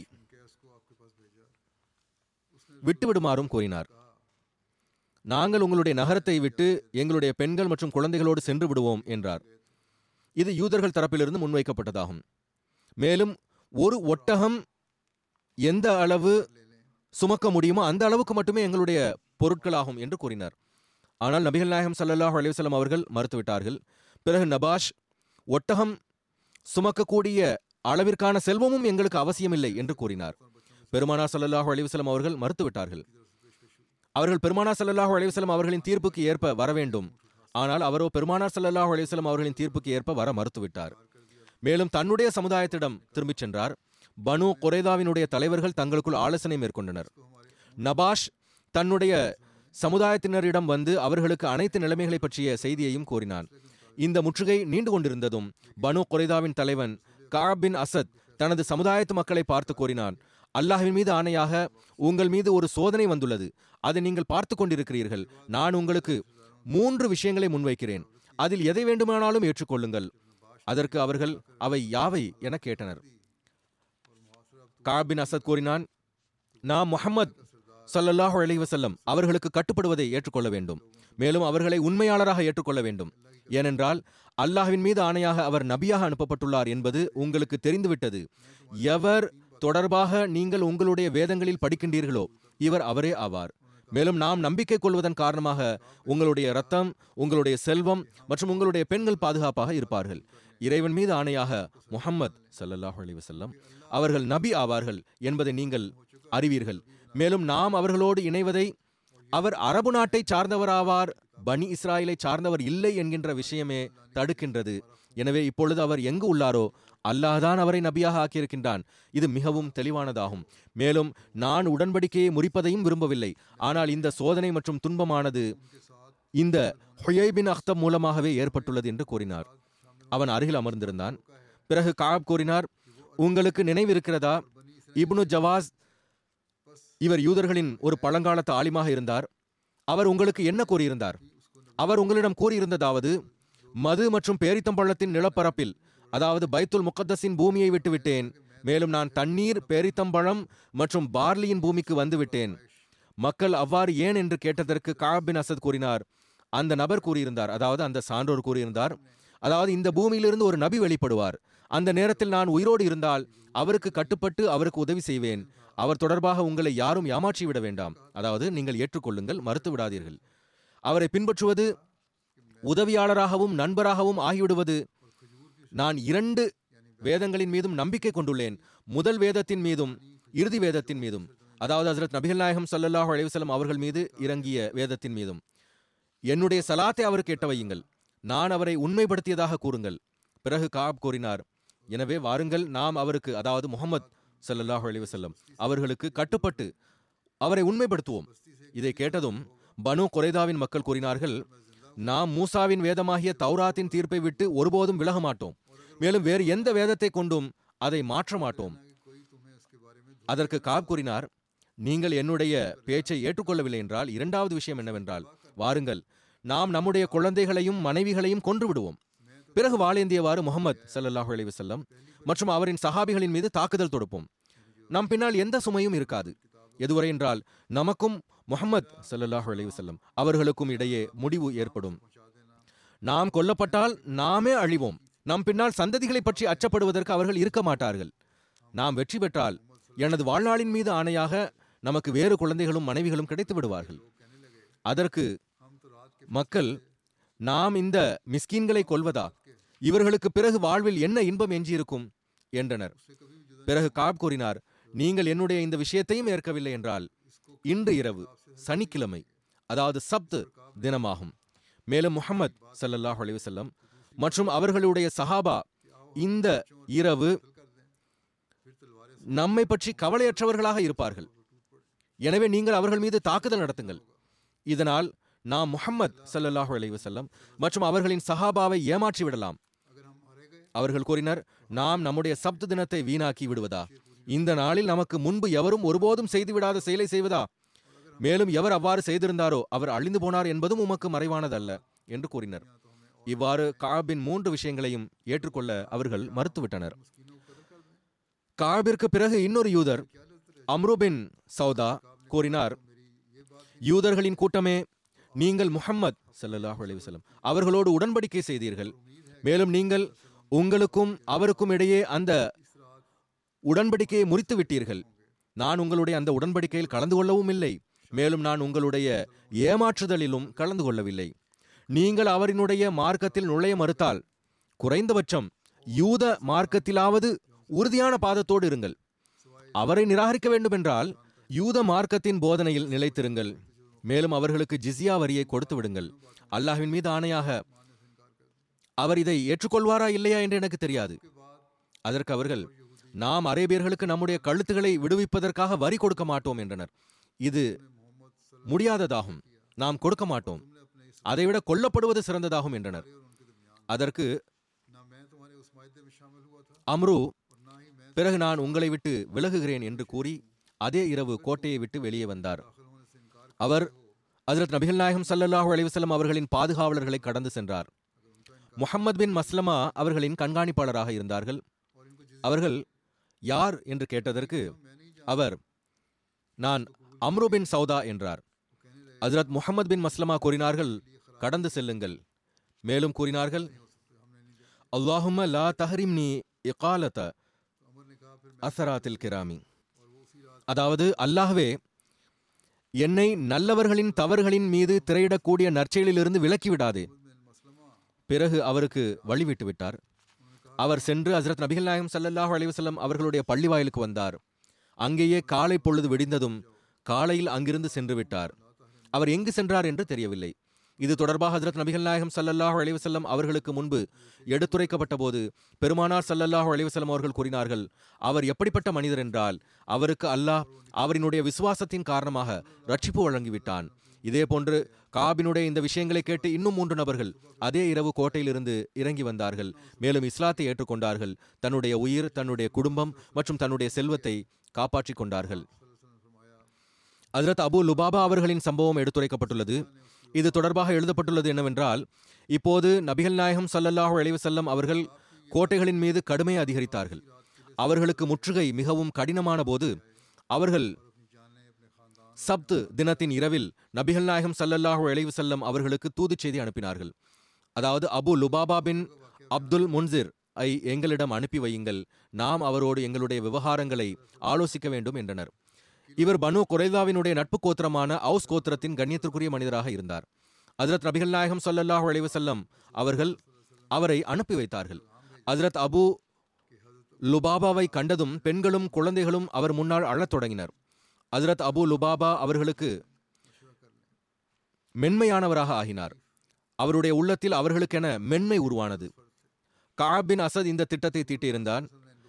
விட்டுவிடுமாறும் கூறினார் நாங்கள் உங்களுடைய நகரத்தை விட்டு எங்களுடைய பெண்கள் மற்றும் குழந்தைகளோடு சென்று விடுவோம் என்றார் இது யூதர்கள் தரப்பிலிருந்து முன்வைக்கப்பட்டதாகும் மேலும் ஒரு ஒட்டகம் எந்த அளவு சுமக்க முடியுமோ அந்த அளவுக்கு மட்டுமே எங்களுடைய பொருட்களாகும் என்று கூறினார் ஆனால் நபிகள் நாயகம் ஸல்லல்லாஹு அலைஹி வஸல்லம் அவர்கள் மறுத்துவிட்டார்கள் பிறகு நபாஷ் ஒட்டகம் சுமக்கக்கூடிய அளவிற்கான செல்வமும் எங்களுக்கு அவசியமில்லை என்று கூறினார் பெருமானார் ஸல்லல்லாஹு அலைஹி வஸல்லம் அவர்கள் மறுத்துவிட்டார்கள் அவர்கள் பெருமானார் ஸல்லல்லாஹு அலைஹி வஸல்லம் அவர்களின் தீர்ப்புக்கு ஏற்ப வர வேண்டும் ஆனால் அவரோ பெருமானார் ஸல்லல்லாஹு அலைஹி வஸல்லம் அவர்களின் தீர்ப்புக்கு ஏற்ப வர மறுத்துவிட்டார் மேலும் தன்னுடைய சமுதாயத்திடம் திரும்பிச் சென்றார் பனு குறைதாவினுடைய தலைவர்கள் தங்களுக்குள் ஆலோசனை மேற்கொண்டனர் நபாஷ் தன்னுடைய சமுதாயத்தினரிடம் வந்து அவர்களுக்கு அனைத்து நிலைமைகளை பற்றிய செய்தியையும் கூறினான் இந்த முற்றுகை நீண்டு கொண்டிருந்ததும் பனு குறைதாவின் தலைவன் காப் பின் அசத் தனது சமுதாயத்து மக்களை பார்த்து கூறினான் அல்லாஹ்வின் மீது ஆணையாக உங்கள் மீது ஒரு சோதனை வந்துள்ளது அதை நீங்கள் பார்த்து கொண்டிருக்கிறீர்கள் நான் உங்களுக்கு மூன்று விஷயங்களை முன்வைக்கிறேன் அதில் எதை வேண்டுமானாலும் ஏற்றுக்கொள்ளுங்கள் அதற்கு அவர்கள் அவை யாவை என கேட்டனர் காப் பின் அசத் கூறினான் நாம் முஹம்மத் ஸல்லல்லாஹு அலைஹி வஸல்லம் அவர்களுக்கு கட்டுப்படுவதை ஏற்றுக்கொள்ள வேண்டும் மேலும் அவர்களை உண்மையாளராக ஏற்றுக்கொள்ள வேண்டும் ஏனென்றால் அல்லாஹ்வின் மீது ஆணையாக அவர் நபியாக அனுப்பப்பட்டுள்ளார் என்பது உங்களுக்கு தெரிந்துவிட்டது எவர் தொடர்பாக நீங்கள் உங்களுடைய வேதங்களில் படிக்கின்றீர்களோ இவர் அவரே ஆவார் மேலும் நாம் நம்பிக்கை கொள்வதன் காரணமாக உங்களுடைய ரத்தம் உங்களுடைய செல்வம் மற்றும் உங்களுடைய பெண்கள் பாதுகாப்பாக இருப்பார்கள் இறைவன் மீது ஆணையாக முஹம்மத் ஸல்லல்லாஹு அலைஹி வஸல்லம் அவர்கள் நபி ஆவார்கள் என்பதை நீங்கள் அறிவீர்கள் மேலும் நாம் அவர்களோடு இணைவதை அவர் அரபு நாட்டை சார்ந்தவராவார் பனி இஸ்ராயலை சார்ந்தவர் இல்லை என்கின்ற விஷயமே தடுக்கின்றது எனவே இப்பொழுது அவர் எங்கு உள்ளாரோ அல்லாஹ்தான் அவரை நபியாக ஆக்கியிருக்கின்றான் இது மிகவும் தெளிவானதாகும் மேலும் நான் உடன்படிக்கையை முறிப்பதையும் விரும்பவில்லை ஆனால் இந்த சோதனை மற்றும் துன்பமானது இந்த ஹுயை பின் அக்தப் மூலமாகவே ஏற்பட்டுள்ளது என்று கூறினார் அவன் அருகில் அமர்ந்திருந்தான் பிறகு காப் கூறினார் உங்களுக்கு நினைவிருக்கிறதா இப்னு ஜவாஸ் இவர் யூதர்களின் ஒரு பழங்காலத்து ஆலிமாக இருந்தார் அவர் உங்களுக்கு என்ன கூறியிருந்தார் அவர் உங்களிடம் கூறியிருந்ததாவது மது மற்றும் பேரித்தம்பள்ளத்தின் நிலப்பரப்பில் அதாவது பைத்துல் முகத்தஸின் பூமியை விட்டுவிட்டேன் மேலும் நான் தண்ணீர் பேரித்தம்பழம் மற்றும் பார்லியின் பூமிக்கு வந்து விட்டேன் மக்கள் அவ்வாறு ஏன் என்று கேட்டதற்கு காப் பின் அசத் கூறினார் அந்த நபர் கூறியிருந்தார் அதாவது அந்த சான்றோர் கூறியிருந்தார் அதாவது இந்த பூமியிலிருந்து ஒரு நபி வெளிப்படுவார் அந்த நேரத்தில் நான் உயிரோடு இருந்தால் அவருக்கு கட்டுப்பட்டு அவருக்கு உதவி செய்வேன் அவர் தொடர்பாக உங்களை யாரும் ஏமாற்றி விட வேண்டாம் அதாவது நீங்கள் ஏற்றுக்கொள்ளுங்கள் மறுத்து விடாதீர்கள் அவரை பின்பற்றுவது உதவியாளராகவும் நண்பராகவும் ஆகிவிடுவது நான் இரண்டு வேதங்களின் மீதும் நம்பிக்கை கொண்டுள்ளேன் முதல் வேதத்தின் மீதும் இறுதி வேதத்தின் மீதும் அதாவது ஹசரத் நபிகள் நாயகம் ஸல்லல்லாஹு அலைஹி வஸல்லம் அவர்கள் மீது இறங்கிய வேதத்தின் மீதும் என்னுடைய சலாத்தை அவருக்கு எட்ட வையுங்கள் நான் அவரை உண்மைப்படுத்தியதாக கூறுங்கள் பிறகு காப் கூறினார் எனவே வாருங்கள் நாம் அவருக்கு அதாவது முகமது ஸல்லல்லாஹு அலைஹி வஸல்லம் அவர்களுக்கு கட்டுப்பட்டு அவரை உண்மைப்படுத்துவோம் இதை கேட்டதும் பனு குறைதாவின் மக்கள் கூறினார்கள் நாம் மூசாவின் வேதமாகிய தௌராத்தின் தீர்ப்பை விட்டு ஒருபோதும் விலக மாட்டோம் மேலும் வேறு எந்த வேதத்தை கொண்டும் அதை மாற்ற மாட்டோம் कोई तुम्हें उसके बारे में அதற்கு காப் கூறினார் நீங்கள் என்னுடைய பேச்சை ஏற்றுக்கொள்ளவில்லை என்றால் இரண்டாவது விஷயம் என்னவென்றால் வாருங்கள் நாம் நம்முடைய குழந்தைகளையும் மனைவிகளையும் கொன்று விடுவோம் பிறகு வாளேந்தியவாறு முகமது ஸல்லல்லாஹு அலைஹி வஸல்லம் மற்றும் அவரின் சஹாபிகளின் மீது தாக்குதல் தொடுப்போம் நம் பின்னால் எந்த சுமையும் இருக்காது எதுவரை என்றால் நமக்கும் முகமது ஸல்லல்லாஹு அலைஹி வஸல்லம் அவர்களுக்கும் இடையே முடிவு ஏற்படும் நாம் கொல்லப்பட்டால் நாமே அழிவோம் நம் பின்னால் சந்ததிகளை பற்றி அச்சப்படுவதற்கு அவர்கள் இருக்க மாட்டார்கள் நாம் வெற்றி பெற்றால் எனது வாழ்நாளின் மீது ஆணையாக நமக்கு வேறு குழந்தைகளும் மனைவிகளும் கிடைத்து விடுவார்கள் அதற்கு हम तो रात के மக்கள் நாம் இந்த மிஸ்கீன்களை கொல்வதா இவர்களுக்கு பிறகு வாழ்வில் என்ன இன்பம் எஞ்சியிருக்கும் என்றனர் से कभी भी जुदा பிறகு காப் கூறினார் நீங்கள் என்னுடைய இந்த விஷயத்தையும் ஏற்கவில்லை என்றால் இன்று இரவு சனிக்கிழமை அதாவது சப்து தினமாகும் மேலும் முஹம்மத் ஸல்லல்லாஹு அலைஹி வஸல்லம் மற்றும் அவர்களுடைய சஹாபா இந்த இரவு कर दें फिर तलवारें நம்மை பற்றி கவலையற்றவர்களாக இருப்பார்கள் எனவே நீங்கள் அவர்கள் மீது தாக்குதல் நடத்துங்கள் இதனால் நாம் முஹம்மத் ஸல்லல்லாஹு அலைஹி வஸல்லம் மற்றும் அவர்களின் சஹாபாவை ஏமாற்றி விடலாம் अगर हम मारे गए அவர்கள் கூறினர் நாம் நம்முடைய சப்த தினத்தை வீணாக்கி விடுவதா இந்த நாளில் நமக்கு முன்பு எவரும் ஒருபோதும் செய்துவிடாத செயலை செய்வதா மேலும் எவர் அவ்வாறு செய்திருந்தாரோ அவர் அழிந்து போனார் என்பதும் உமக்கு மறைவானதல்ல என்று கூறினர் இவ்வாறு காபின் மூன்று விஷயங்களையும் ஏற்றுக்கொள்ள அவர்கள் மறுத்துவிட்டனர் காபிற்கு பிறகு இன்னொரு யூதர் அம்ருபின் சௌதா கூறினார் யூதர்களின் கூட்டமே நீங்கள் முஹம்மத் ஸல்லல்லாஹு அலைஹி வஸல்லம் அவர்களோடு உடன்படிக்கை செய்தீர்கள் மேலும் நீங்கள் உங்களுக்கும் அவருக்கும் இடையே அந்த உடன்படிக்கையை முறித்து விட்டீர்கள் நான் உங்களுடைய அந்த உடன்படிக்கையில் கலந்து கொள்ளவும் இல்லை மேலும் நான் உங்களுடைய ஏமாற்றுதலிலும் கலந்து கொள்ளவில்லை நீங்கள் அவரினுடைய மார்க்கத்தில் நுழைய மறுத்தால் குறைந்தபட்சம் யூத மார்க்கத்திலாவது உறுதியான பாதத்தோடு இருங்கள் அவரை நிராகரிக்க வேண்டுமென்றால் யூத மார்க்கத்தின் போதனையில் நிலைத்திருங்கள் மேலும் அவர்களுக்கு ஜிஸியா வரியை கொடுத்து விடுங்கள் அல்லாஹ்வின் மீது ஆணையாக அவர் இதை ஏற்றுக்கொள்வாரா இல்லையா என்று எனக்கு தெரியாது அதற்கு அவர்கள் நாம் அரேபியர்களுக்கு நம்முடைய கழுத்துகளை விடுவிப்பதற்காக வரி கொடுக்க மாட்டோம் என்றனர் இது முடியாததாகும் நாம் கொடுக்க மாட்டோம் அதைவிட கொல்லப்படுவது சிறந்ததாகும் என்றனர் அதற்கு ना मैं तुम्हारे उस मायदे में शामिल हुआ था அம்ரு और ना ही मैं பிறகு நான் உங்களை விட்டு விலகுகிறேன் என்று கூறி அதே இரவு கோட்டையை விட்டு வெளியே வந்தார் दाखिल होने से इनकार அவர் ஹஜரத் நபிகள் நாயகம் ஸல்லல்லாஹு அலைஹி வஸல்லம் அவர்களின் பாதுகாவலர்களை கடந்து சென்றார் முஹம்மது பின் மஸ்லமா அவர்களின் கண்காணிப்பாளராக இருந்தார்கள் और इनको जिस அவர்கள் யார் என்று கேட்டதற்கு मैं नहीं அவர் நான் அம்ரு பின் சௌதா என்றார் कहने लगे ஹஜரத் முஹம்மது பின் மஸ்லமா கூறினார்கள் கடந்து செல்லுங்கள் மேலும் கூறினார்கள் அல்லாஹும்ம லா தஹரிம்னி இகாலத अमर ने कहा फिर அசராத்தில் கிராமி और वो उसी रात அதாவது அல்லாஹ்வே என்னை நல்லவர்களின் தவறுகளின் மீது திரையிடக்கூடிய நற்செயலிலிருந்து விலக்கி விடாதே में मसलमा பிறகு அவருக்கு வழிவிட்டு விட்டார் அவர் சென்று ஹசரத் நபிகள் நாயகம் ஸல்லல்லாஹு அலைஹி வஸல்லம் அவர்களுடைய பள்ளி வாயிலுக்கு வந்தார் அங்கேயே காலை பொழுது விடிந்ததும் காலையில் அங்கிருந்து சென்று விட்டார் அவர் எங்கு சென்றார் என்று தெரியவில்லை இது தொடர்பாக ஹஜரத் நபிகள் நாயகம் ஸல்லல்லாஹு அலைஹி வஸல்லம் அவர்களுக்கு முன்பு எடுத்துரைக்கப்பட்ட போது பெருமானார் ஸல்லல்லாஹு அலைஹி வஸல்லம் அவர்கள் கூறினார்கள் அவர் எப்படிப்பட்ட மனிதர் என்றால் அவருக்கு அல்லாஹ் அவரினுடைய விசுவாசத்தின் காரணமாக ரட்சிப்பு வழங்கிவிட்டான் இதேபோன்று காபினுடைய இந்த விஷயங்களை கேட்டு இன்னும் மூன்று நபர்கள் அதே இரவு கோட்டையிலிருந்து இறங்கி வந்தார்கள் மேலும் இஸ்லாத்தை ஏற்றுக்கொண்டார்கள் தன்னுடைய உயிர் தன்னுடைய குடும்பம் மற்றும் தன்னுடைய செல்வத்தை காப்பாற்றிக் கொண்டார்கள் ஹஜரத் அபு லுபாபா அவர்களின் சம்பவம் எடுத்துரைக்கப்பட்டுள்ளது இது தொடர்பாக எழுதப்பட்டுள்ளது என்னவென்றால் இப்போது நபிகள் நாயகம் ஸல்லல்லாஹு அலைஹி வஸல்லம் அவர்கள் கோட்டைகளின் மீது கடுமையை அதிகரித்தார்கள் அவர்களுக்கு முற்றுகை மிகவும் கடினமான போது அவர்கள் சப்து தினத்தின் இரவில் நபிகள் நாயகம் ஸல்லல்லாஹு அலைஹி வஸல்லம் அவர்களுக்கு தூதுச் செய்தி அனுப்பினார்கள் அதாவது Abu Lubaba bin Abdul Munzir ஐ எங்களிடம் அனுப்பி வையுங்கள் நாம் அவரோடு எங்களுடைய விவகாரங்களை ஆலோசிக்க வேண்டும் என்றனர் இவர் பனு குறைதாவினுடைய நட்பு கோத்திரமான அவுஸ் கோத்திரத்தின் கண்ணியத்திற்குரிய மனிதராக இருந்தார் ஹஜரத் நபிகள் நாயகம் ஸல்லல்லாஹு அலைஹி வஸல்லம் அவர்கள் அவரை அனுப்பி வைத்தார்கள் ஹஜரத் அபு லுபாபாவை கண்டதும் பெண்களும் குழந்தைகளும் அவர் முன்னால் அழத் தொடங்கினர் ஹஜரத் அபு லுபாபா அவர்களுக்கு மென்மையானவராக ஆகினார் அவருடைய உள்ளத்தில் அவர்களுக்கென மென்மை உருவானது காப் பின் அசத் இந்த திட்டத்தை தீட்டியிருந்தான்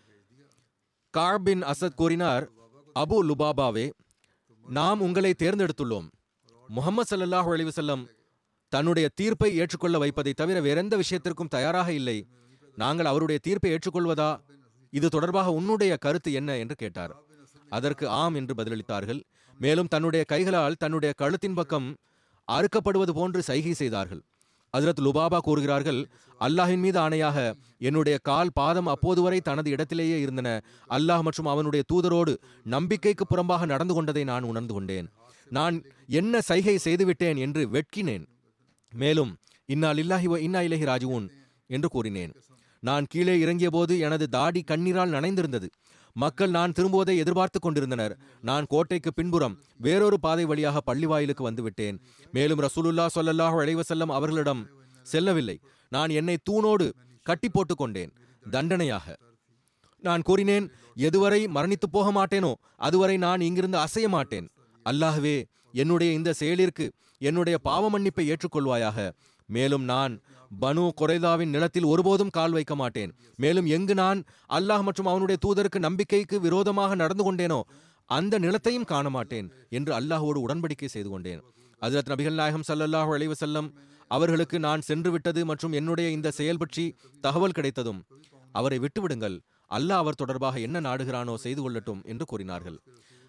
காப் பின் அசத் கூறினார் அபு லுபாபாவே நாம் உங்களை தேர்ந்தெடுத்துள்ளோம் முகமது ஸல்லல்லாஹு அலைஹி வஸல்லம் தன்னுடைய தீர்ப்பை ஏற்றுக்கொள்ள வைப்பதை தவிர வேறெந்த விஷயத்திற்கும் தயாராக இல்லை நாங்கள் அவருடைய தீர்ப்பை ஏற்றுக்கொள்வதா இது தொடர்பாக உன்னுடைய கருத்து என்ன என்று கேட்டார் அதற்கு ஆம் என்று பதிலளித்தார்கள் மேலும் தன்னுடைய கைகளால் தன்னுடைய கழுத்தின் பக்கம் அறுக்கப்படுவது போன்று சைகை செய்தார்கள் ஹஜரத் லுபாபா கூறுகிறார்கள் அல்லாஹின் மீது ஆணையாக என்னுடைய கால் பாதம் அப்போது வரை தனது இடத்திலேயே இருந்தன அல்லாஹ் மற்றும் அவனுடைய தூதரோடு நம்பிக்கைக்கு புறம்பாக நடந்து கொண்டதை நான் உணர்ந்து கொண்டேன் நான் என்ன சைகை செய்துவிட்டேன் என்று வெட்கினேன் மேலும் இன்னா லில்லாஹி வ இன்னா இலைஹி ராஜிஊன் என்று கூறினேன் நான் கீழே இறங்கிய போது எனது தாடி கண்ணீரால் நனைந்திருந்தது மக்கள் நான் திரும்புவதை எதிர்பார்த்து கொண்டிருந்தனர் நான் கோட்டைக்கு பின்புறம் வேறொரு பாதை வழியாக பள்ளி வாயிலுக்கு வந்துவிட்டேன் மேலும் ரசூலுல்லா ஸல்லல்லாஹு அலைஹி வஸல்லம் அவர்களிடம் செல்லவில்லை நான் என்னை தூணோடு கட்டி போட்டுக் கொண்டேன் தண்டனையாக நான் கூறினேன் எதுவரை மரணித்து போக மாட்டேனோ அதுவரை நான் இங்கிருந்து அசைய மாட்டேன் அல்லாஹ்வே என்னுடைய இந்த செயலிற்கு என்னுடைய பாவ மன்னிப்பை ஏற்றுக்கொள்வாயாக மேலும் நான் பனு குறைதாவின் நிலத்தில் ஒருபோதும் கால் வைக்க மாட்டேன் மேலும் எங்கு நான் அல்லாஹ் மற்றும் அவனுடைய தூதருக்கு நம்பிக்கைக்கு விரோதமாக நடந்து கொண்டேனோ அந்த நிலத்தையும் காண மாட்டேன் என்று அல்லாஹ்வோடு உடன்படிக்கை செய்து கொண்டேன் ஹஜரத் நபிகள் நாயகம் ஸல்லல்லாஹு அலைஹி வஸல்லம் அவர்களுக்கு நான் சென்று விட்டது மற்றும் என்னுடைய இந்த செயல் பற்றி தகவல் கிடைத்ததும் அவரை விட்டுவிடுங்கள் அல்லாஹ் அவர் தொடர்பாக என்ன நாடுகிறானோ செய்து கொள்ளட்டும் என்று கூறினார்கள்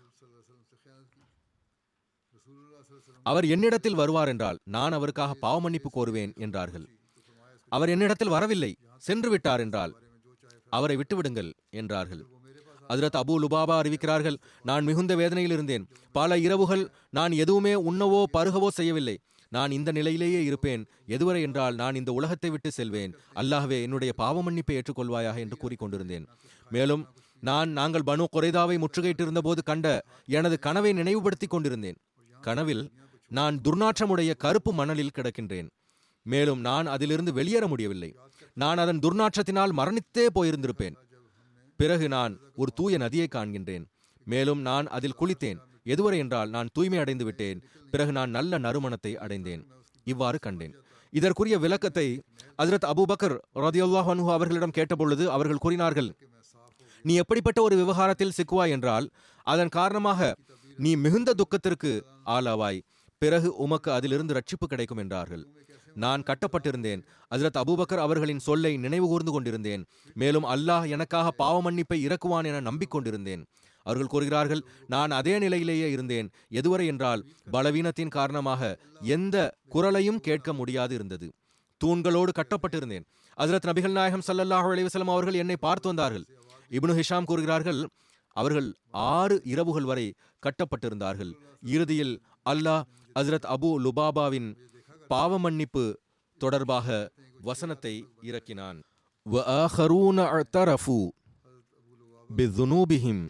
அவர் என்னிடத்தில் வருவார் என்றால் நான் அவருக்காக பாவ மன்னிப்பு கோருவேன் என்றார்கள் அவர் என்னிடத்தில் வரவில்லை சென்று விட்டார் என்றால் அவரை விட்டுவிடுங்கள் என்றார்கள் ஹஜரத் அபு லுபாபா அறிவிக்கிறார்கள் நான் மிகுந்த வேதனையில் இருந்தேன் பல இரவுகள் நான் எதுவுமே உண்ணவோ பருகவோ செய்யவில்லை நான் இந்த நிலையிலேயே இருப்பேன் எதுவரை என்றால் நான் இந்த உலகத்தை விட்டு செல்வேன் அல்லாஹ்வே என்னுடைய பாவ மன்னிப்பை ஏற்றுக்கொள்வாயாக என்று கூறிக்கொண்டிருந்தேன் மேலும் நான் நாங்கள் பனு குறைதாவை முற்றுகையிட்டிருந்த போது கண்ட எனது கனவை நினைவுபடுத்திக் கொண்டிருந்தேன் கனவில் நான் துர்நாற்றமுடைய கருப்பு மணலில் கிடக்கின்றேன் மேலும் நான் அதிலிருந்து வெளியேற முடியவில்லை நான் அதன் துர்நாற்றத்தினால் மரணித்தே போயிருந்திருப்பேன் பிறகு நான் ஒரு தூய நதியை காண்கின்றேன் மேலும் நான் அதில் குளித்தேன் எதுவரை என்றால் நான் தூய்மை அடைந்து விட்டேன் பிறகு நான் நல்ல நறுமணத்தை அடைந்தேன் இவ்வாறு கண்டேன் இதற்குரிய விளக்கத்தை ஹஜரத் அபூபக்கர் ரதியுல்லாஹ் அன்ஹு அவர்களிடம் கேட்டபொழுது அவர்கள் கூறினார்கள் நீ எப்படிப்பட்ட ஒரு விவகாரத்தில் சிக்குவாய் என்றால் அதன் காரணமாக நீ மிகுந்த துக்கத்திற்கு ஆளாவாய் பிறகு உமக்கு அதிலிருந்து ரட்சிப்பு கிடைக்கும் என்றார்கள் நான் கட்டப்பட்டிருந்தேன் ஹஜரத் அபூபக்கர் அவர்களின் சொல்லை நினைவு கூர்ந்து கொண்டிருந்தேன் மேலும் அல்லாஹ் எனக்காக பாவ மன்னிப்பை இறக்குவான் என நம்பிக்கொண்டிருந்தேன் அவர்கள் கூறுகிறார்கள் நான் அதே நிலையிலேயே இருந்தேன் எதுவரை என்றால் பலவீனத்தின் காரணமாக எந்த குரலையும் கேட்க முடியாது இருந்தது தூண்களோடு கட்டப்பட்டிருந்தேன் ஹஜரத் நபிகள் நாயகம் ஸல்லல்லாஹு அலைஹி வஸல்லம் அவர்கள் என்னை பார்த்து வந்தார்கள் இப்னு ஹிஷாம் கூறுகிறார்கள் அவர்கள் ஆறு இரவுகள் வரை கட்டப்பட்டிருந்தார்கள் இறுதியில் அல்லாஹ் ஹஜரத் அபு லுபாபாவின் பாவ மன்னிப்பு தொடர்பாக வசனத்தை இறக்கினான் وآخرون اعترفوا بذنوبهم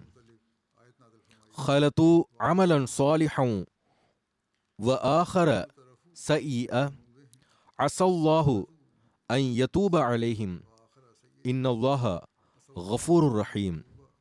خلطوا عملا صالحا وآخر سيئا عسى الله أن يتوب عليهم إن الله غفور رحيم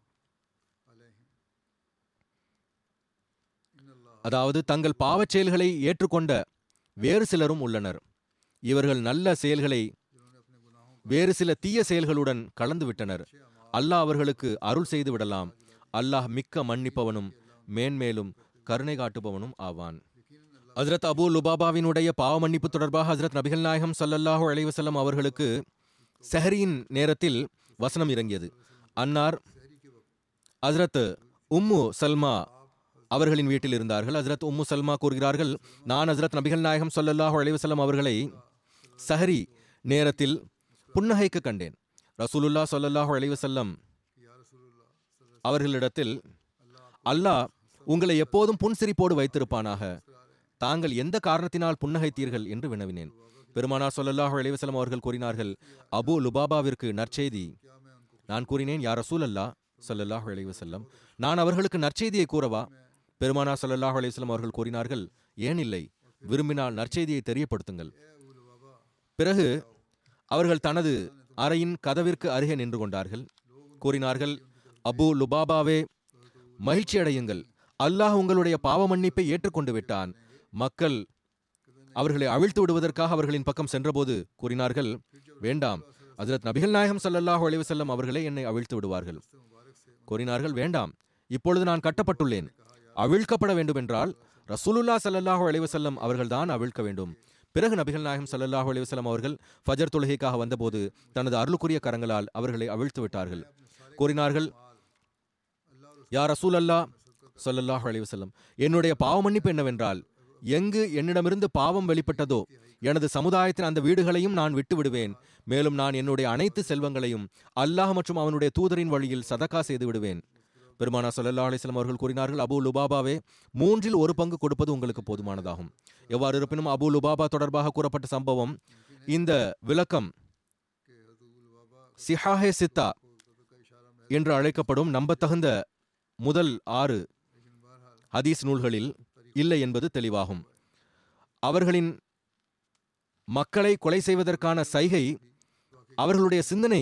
அதாவது தங்கள் பாவச் செயல்களை ஏற்றுக்கொண்ட வேறு சிலரும் உள்ளனர் இவர்கள் நல்ல செயல்களை வேறு சில தீய செயல்களுடன் கலந்து விட்டனர் அல்லாஹ் அவர்களுக்கு அருள் செய்து விடலாம் அல்லாஹ் மிக்க மன்னிப்பவனும் மேன்மேலும் கருணை காட்டுபவனும் ஆவான் ஹஜரத் அபு லுபாபாவினுடைய பாவ மன்னிப்பு தொடர்பாக ஹஜரத் நபிகள் நாயகம் ஸல்லல்லாஹு அலைஹி வஸல்லம் அவர்களுக்கு செஹரியின் நேரத்தில் வசனம் இறங்கியது அன்னார் ஹஜரத் உம்மு சல்மா அவர்களின் வீட்டில் இருந்தார்கள் ஹஜரத் உம்மு சல்மா கூறுகிறார்கள் நான் ஹஜரத் நபிகள் நாயகம் ஸல்லல்லாஹு அலைஹி வஸல்லம் அவர்களை சஹரி நேரத்தில் புன்னகைக்க கண்டேன் ரசூலுல்லா ஸல்லல்லாஹு அலைஹி வஸல்லம் அவர்களிடத்தில் அல்லாஹ் உங்களை எப்போதும் புன்சிரிப்போடு வைத்திருப்பானாக தாங்கள் எந்த காரணத்தினால் புன்னகைத்தீர்கள் என்று வினவினேன் பெருமானார் ஸல்லல்லாஹு அலைஹி வஸல்லம் அவர்கள் கூறினார்கள் அபு லுபாபாவிற்கு நற்செய்தி நான் கூறினேன் யார் ரசூல் அல்லா ஸல்லல்லாஹு அலைஹி வஸல்லம் நான் அவர்களுக்கு நற்செய்தியை கூறவா பெருமானார் ஸல்லல்லாஹு அலைஹி வஸல்லம் அவர்கள் கூறினார்கள் ஏன் இல்லை விரும்பினால் நற்செய்தியை தெரியப்படுத்துங்கள் பிறகு அவர்கள் தனது அறையின் கதவிற்கு அருகே நின்று கொண்டார்கள் கூறினார்கள் அபு லுபாபாவே மகிழ்ச்சி அடையுங்கள் அல்லாஹ் உங்களுடைய பாவ மன்னிப்பை ஏற்றுக்கொண்டு விட்டான் மக்கள் அவர்களை அவிழ்த்து விடுவதற்காக அவர்களின் பக்கம் சென்றபோது கூறினார்கள் வேண்டாம் ஹஜரத் நபிகள் நாயகம் ஸல்லல்லாஹு அலைஹி வஸல்லம் அவர்களே என்னை அவிழ்த்து விடுவார்கள் கூறினார்கள் வேண்டாம் இப்பொழுது நான் கட்டப்பட்டுள்ளேன் அவிழ்க்கப்பட வேண்டுமென்றால் ரசூலுல்லா ஸல்லல்லாஹு அலைஹி வஸல்லம் அவர்கள்தான் அவிழ்க்க வேண்டும் பிறகு நபிகள் நாயகம் ஸல்லல்லாஹு அலைஹி வஸல்லம் அவர்கள் ஃபஜர் தொழுகைக்காக வந்தபோது தனது அருளுக்குரிய கரங்களால் அவர்களை அவிழ்த்து விட்டார்கள் கூறினார்கள் யா ரசூல் அல்லா ஸல்லல்லாஹு அலைஹி வஸல்லம் என்னுடைய பாவ மன்னிப்பு என்னவென்றால் எங்கு என்னிடமிருந்து பாவம் வெளிப்பட்டதோ எனது சமுதாயத்தின் அந்த வீடுகளையும் நான் விட்டு விடுவேன் மேலும் நான் என்னுடைய அனைத்து செல்வங்களையும் அல்லாஹ் மற்றும் அவனுடைய தூதரின் வழியில் சதக்கா செய்து விடுவேன் பெருமானா ஸல்லல்லாஹு அலைஹி வஸல்லம் அவர்கள் கூறினார்கள் அபூ லுபாபாவே மூன்றில் ஒரு பங்கு கொடுப்பது உங்களுக்கு போதுமானதாகும் எவ்வாறு இருப்பினும் அபூ லுபாபா தொடர்பாக கூறப்பட்ட சம்பவம் இந்த விளக்கம் சிஹாஹே சித்தா என்று அழைக்கப்படும் நம்பத்தகுந்த முதல் ஆறு ஹதீஸ் நூல்களில் இல்லை என்பது தெளிவாகும் அவர்களின் மக்களை கொலை செய்வதற்கான சைகை அவர்களுடைய சிந்தனை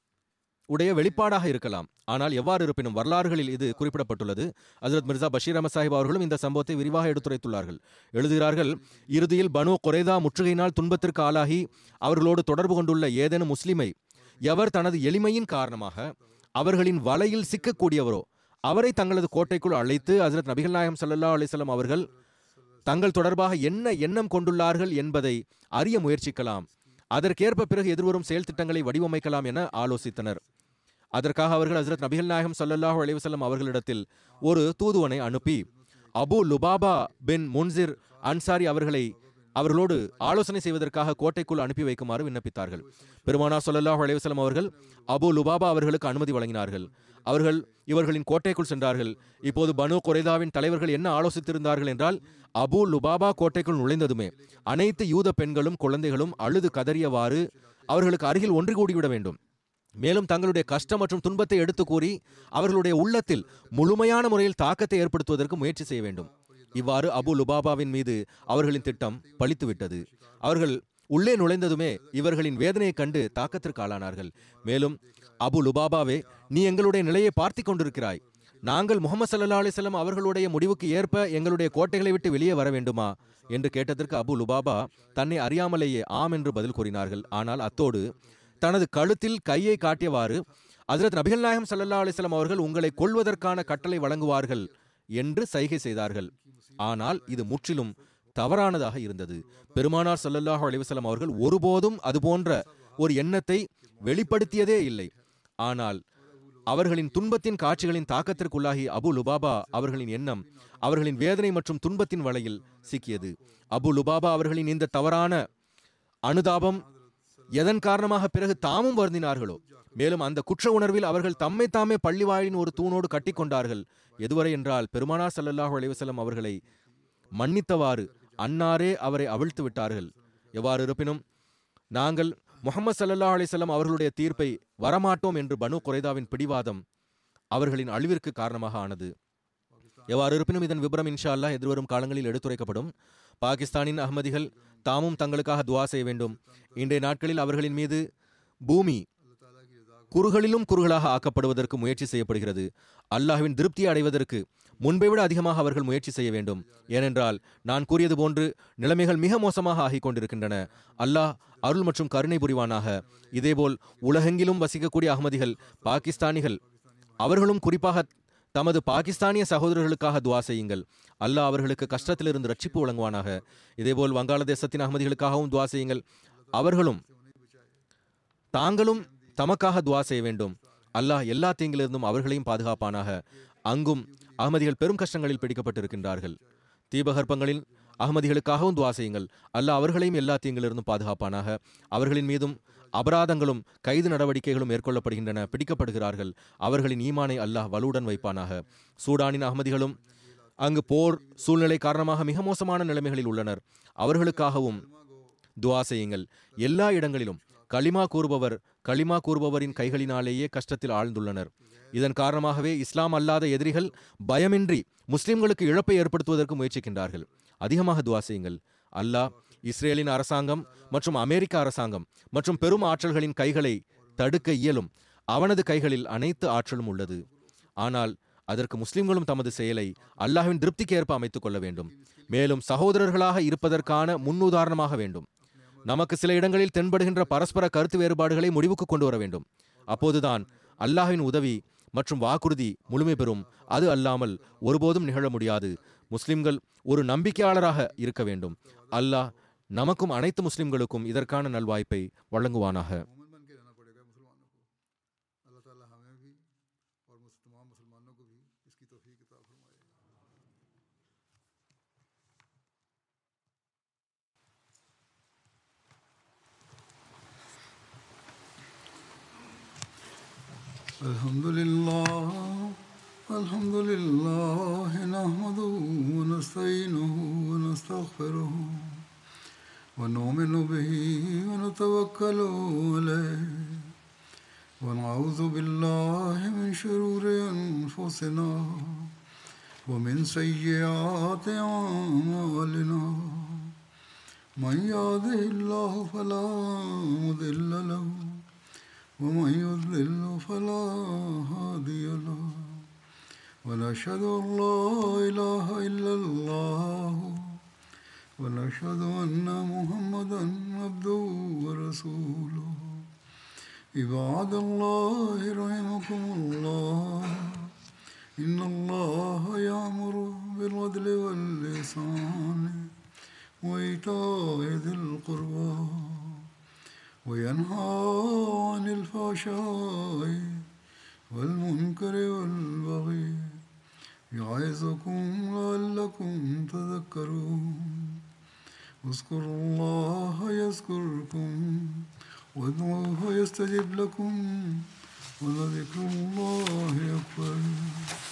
உடைய வெளிப்பாடாக இருக்கலாம் ஆனால் எவ்வாறு இருப்பினும் வரலாறுகளில் இது குறிப்பிடப்பட்டுள்ளது ஹஜரத் மிர்சா பஷீர் அஹமத் சாஹிப் அவர்களும் இந்த சம்பவத்தை விரிவாக எடுத்துரைத்துள்ளார்கள் எழுதுகிறார்கள் இறுதியில் பனு கொரேதா முற்றுகையினால் துன்பத்திற்கு ஆளாகி அவர்களோடு தொடர்பு கொண்டுள்ள ஏதேனும் முஸ்லிமை எவர் தனது எளிமையின் காரணமாக அவர்களின் வலையில் சிக்கக்கூடியவரோ அவரை தங்களது கோட்டைக்குள் அழைத்து ஹஜரத் நபிகள் நாயகம் ஸல்லல்லாஹு அலைஹி வஸல்லம் அவர்கள் தங்கள் தொடர்பாக என்ன எண்ணம் கொண்டுள்ளார்கள் என்பதை அறிய முயற்சிக்கலாம் அதற்கேற்ப பிறகு எதிர்வரும் செயல் திட்டங்களை வடிவமைக்கலாம் என ஆலோசித்தனர் அதற்காக அவர்கள் ஹஜரத் நபிகள் நாயகம் ஸல்லல்லாஹு அலைஹி வஸல்லம் அவர்களிடத்தில் ஒரு தூதுவனை அனுப்பி Abu Lubaba bin Munzir Ansari அவர்களை அவர்களோடு ஆலோசனை செய்வதற்காக கோட்டைக்குள் அனுப்பி வைக்குமாறு விண்ணப்பித்தார்கள் பெருமானா ஸல்லல்லாஹு அலைஹி வஸல்லம் அவர்கள் அபு லுபாபா அவர்களுக்கு அனுமதி வழங்கினார்கள் அவர்கள் இவர்களின் கோட்டைக்குள் சென்றார்கள் இப்போது பனு குறைதாவின் தலைவர்கள் என்ன ஆலோசித்திருந்தார்கள் என்றால் அபு லுபாபா கோட்டைக்குள் நுழைந்ததுமே அனைத்து யூத பெண்களும் குழந்தைகளும் அழுது கதறியவாறு அவர்களுக்கு அருகில் ஒன்று கூடிவிட வேண்டும் மேலும் தங்களுடைய கஷ்டம் மற்றும் துன்பத்தை எடுத்து கூறி அவர்களுடைய உள்ளத்தில் முழுமையான முறையில் தாக்கத்தை ஏற்படுத்துவதற்கு முயற்சி செய்ய வேண்டும் இவ்வாறு அபு லுபாபாவின் மீது அவர்களின் திட்டம் பலித்துவிட்டது அவர்கள் உள்ளே நுழைந்ததுமே இவர்களின் வேதனையைக் கண்டு தாக்கத்திற்கு ஆளானார்கள் மேலும் அபு லுபாபாவே நீ எங்களுடைய நிலையை பார்த்து கொண்டிருக்கிறாய் நாங்கள் முகமது சல்லா அலிஸ்லாம் அவர்களுடைய முடிவுக்கு ஏற்ப எங்களுடைய கோட்டைகளை விட்டு வெளியே வர வேண்டுமா என்று கேட்டதற்கு அபு லுபாபா தன்னை அறியாமலேயே ஆம் என்று பதில் கூறினார்கள் ஆனால் அத்தோடு தனது கழுத்தில் கையை காட்டியவாறு ஹஜரத் நபிகள் நாயகம் ஸல்லல்லாஹு அலைஹி வஸல்லம் அவர்கள் உங்களை கொல்வதற்கான கட்டளை வழங்குவார்கள் என்று சைகை செய்தார்கள் ஆனால் இது முற்றிலும் தவறானதாக இருந்தது பெருமானார் ஸல்லல்லாஹு அலைஹி வஸல்லம் அவர்கள் ஒருபோதும் அதுபோன்ற ஒரு எண்ணத்தை வெளிப்படுத்தியதே இல்லை ஆனால் அவர்களின் துன்பத்தின் காட்சிகளின் தாக்கத்திற்குள்ளாகி அபு லுபாபா அவர்களின் எண்ணம் அவர்களின் வேதனை மற்றும் துன்பத்தின் வலையில் சிக்கியது அபு லுபாபா அவர்களின் இந்த தவறான அனுதாபம் எதன் காரணமாக பிறகு தாமும் வருந்தினார்களோ மேலும் அந்த குற்ற உணர்வில் அவர்கள் தம்மை தாமே பள்ளிவாயின் ஒரு தூணோடு கட்டிக்கொண்டார்கள் எதுவரை என்றால் பெருமானார் ஸல்லல்லாஹு அலைஹி வஸல்லம் அவர்களை மன்னித்தவாறு அன்னாரே அவரை அவிழ்த்து விட்டார்கள் எவ்வாறு இருப்பினும் நாங்கள் முகமது ஸல்லல்லாஹு அலைஹி வஸல்லம் அவர்களுடைய தீர்ப்பை வரமாட்டோம் என்று பனு குறைதாவின் பிடிவாதம் அவர்களின் அழிவிற்கு காரணமாக ஆனது எவ்வாறு இருப்பினும் இதன் விபரம் இன்ஷா அல்லாஹ் எதிர்வரும் காலங்களில் எடுத்துரைக்கப்படும் பாகிஸ்தானின் அகமதிகள் தாமும் தங்களுக்காக துவா செய்ய வேண்டும் இன்றைய நாட்களில் அவர்களின் மீது பூமி குறுகளிலும் குறுகளாக ஆக்கப்படுவதற்கு முயற்சி செய்யப்படுகிறது அல்லாஹ்வின் திருப்தியை அடைவதற்கு முன்பை விட அதிகமாக அவர்கள் முயற்சி செய்ய வேண்டும் ஏனென்றால் நான் கூறியது போன்று நிலைமைகள் மிக மோசமாக ஆகிக் கொண்டிருக்கின்றன அல்லாஹ் அருள் மற்றும் கருணை புரிவானாக இதேபோல் உலகெங்கிலும் வசிக்கக்கூடிய அகமதிகள் பாகிஸ்தானிகள் அவர்களும் குறிப்பாக தமது பாகிஸ்தானிய சகோதரர்களுக்காக துவா செய்யுங்கள் அல்லாஹ் அவர்களுக்கு கஷ்டத்திலிருந்து ரட்சிப்பு வழங்குவானாக இதேபோல் வங்காளதேசத்தின் அகமதிகளுக்காகவும் துவா செய்யுங்கள் அவர்களும் தாங்களும் தமக்காக துவா செய்ய வேண்டும் அல்லாஹ் எல்லா தீங்கிலிருந்தும் அவர்களையும் பாதுகாப்பானாக அங்கும் அகமதிகள் பெரும் கஷ்டங்களில் பிடிக்கப்பட்டிருக்கின்றார்கள் தீபகற்பங்களில் அகமதிகளுக்காகவும் துவா செய்யுங்கள் அல்லாஹ் அவர்களையும் எல்லா தீங்கிலிருந்தும் பாதுகாப்பானாக அவர்களின் மீதும் அபராதங்களும் கைது நடவடிக்கைகளும் மேற்கொள்ளப்படுகின்றன பிடிக்கப்படுகிறார்கள் அவர்களின் ஈமானை அல்லாஹ் வலுவுடன் வைப்பானாக சூடானின் அகமதிகளும் அங்கு போர் சூழ்நிலை காரணமாக மிக மோசமான நிலைமைகளில் உள்ளனர் அவர்களுக்காகவும் துவா செய்யுங்கள் எல்லா இடங்களிலும் களிமா கூறுபவர் களிமா கூறுபவரின் கைகளினாலேயே கஷ்டத்தில் ஆழ்ந்துள்ளனர் இதன் காரணமாகவே இஸ்லாம் அல்லாத எதிரிகள் பயமின்றி முஸ்லிம்களுக்கு இழப்பை ஏற்படுத்துவதற்கு முயற்சிக்கின்றார்கள் அதிகமாக துவா செய்யுங்கள் அல்லாஹ் இஸ்ரேலின் அரசாங்கம் மற்றும் அமெரிக்க அரசாங்கம் மற்றும் பெரும் ஆற்றல்களின் கைகளை தடுக்க இயலும் அவனது கைகளில் அனைத்து ஆற்றலும் உள்ளது ஆனால் அதற்கு முஸ்லிம்களும் தமது செயலை அல்லாஹ்வின் திருப்திக்கு ஏற்ப அமைத்துக் கொள்ள வேண்டும் மேலும் சகோதரர்களாக இருப்பதற்கான முன்னுதாரணமாக வேண்டும் நமக்கு சில இடங்களில் தென்படுகின்ற பரஸ்பர கருத்து வேறுபாடுகளை முடிவுக்கு கொண்டு வர வேண்டும் அப்போதுதான் அல்லாஹ்வின் உதவி மற்றும் வாக்குறுதி முழுமை பெறும் அது அல்லாமல் ஒருபோதும் நிகழ முடியாது முஸ்லிம்கள் ஒரு நம்பிக்கையாளராக இருக்க வேண்டும் அல்லாஹ் நமக்கும் அனைத்து முஸ்லிம்களுக்கும் இதற்கான நல்வாய்ப்பை வழங்குவானாக मोमिन बन के रहना पड़ेगा मुसलमानों को अल्लाह ताला हमें भी और मुस- तमाम मुसलमानों को भी इसकी तौफीक अता फरमाए الحمد لله الحمد لله نحمده ونستعينه ونستغفره ونؤمن به ونتوكل عليه ونعوذ بالله من شرور أنفسنا ومن سيئات أعمالنا من يهده الله فلا مضل له ومن يضلل فلا هادي له ونشهد أن لا إله إلا الله ونشهد أن محمدا عبده ورسوله عباد الله رحمكم الله إن الله يأمر بالعدل واللسان وإيتاء ذي القربى وينهى عن الفحشاء والمنكر والبغي يعظكم لعلكم تذكرون اذكروا الله يذكركم وادعوه يستجب لكم ولذكر الله أكبر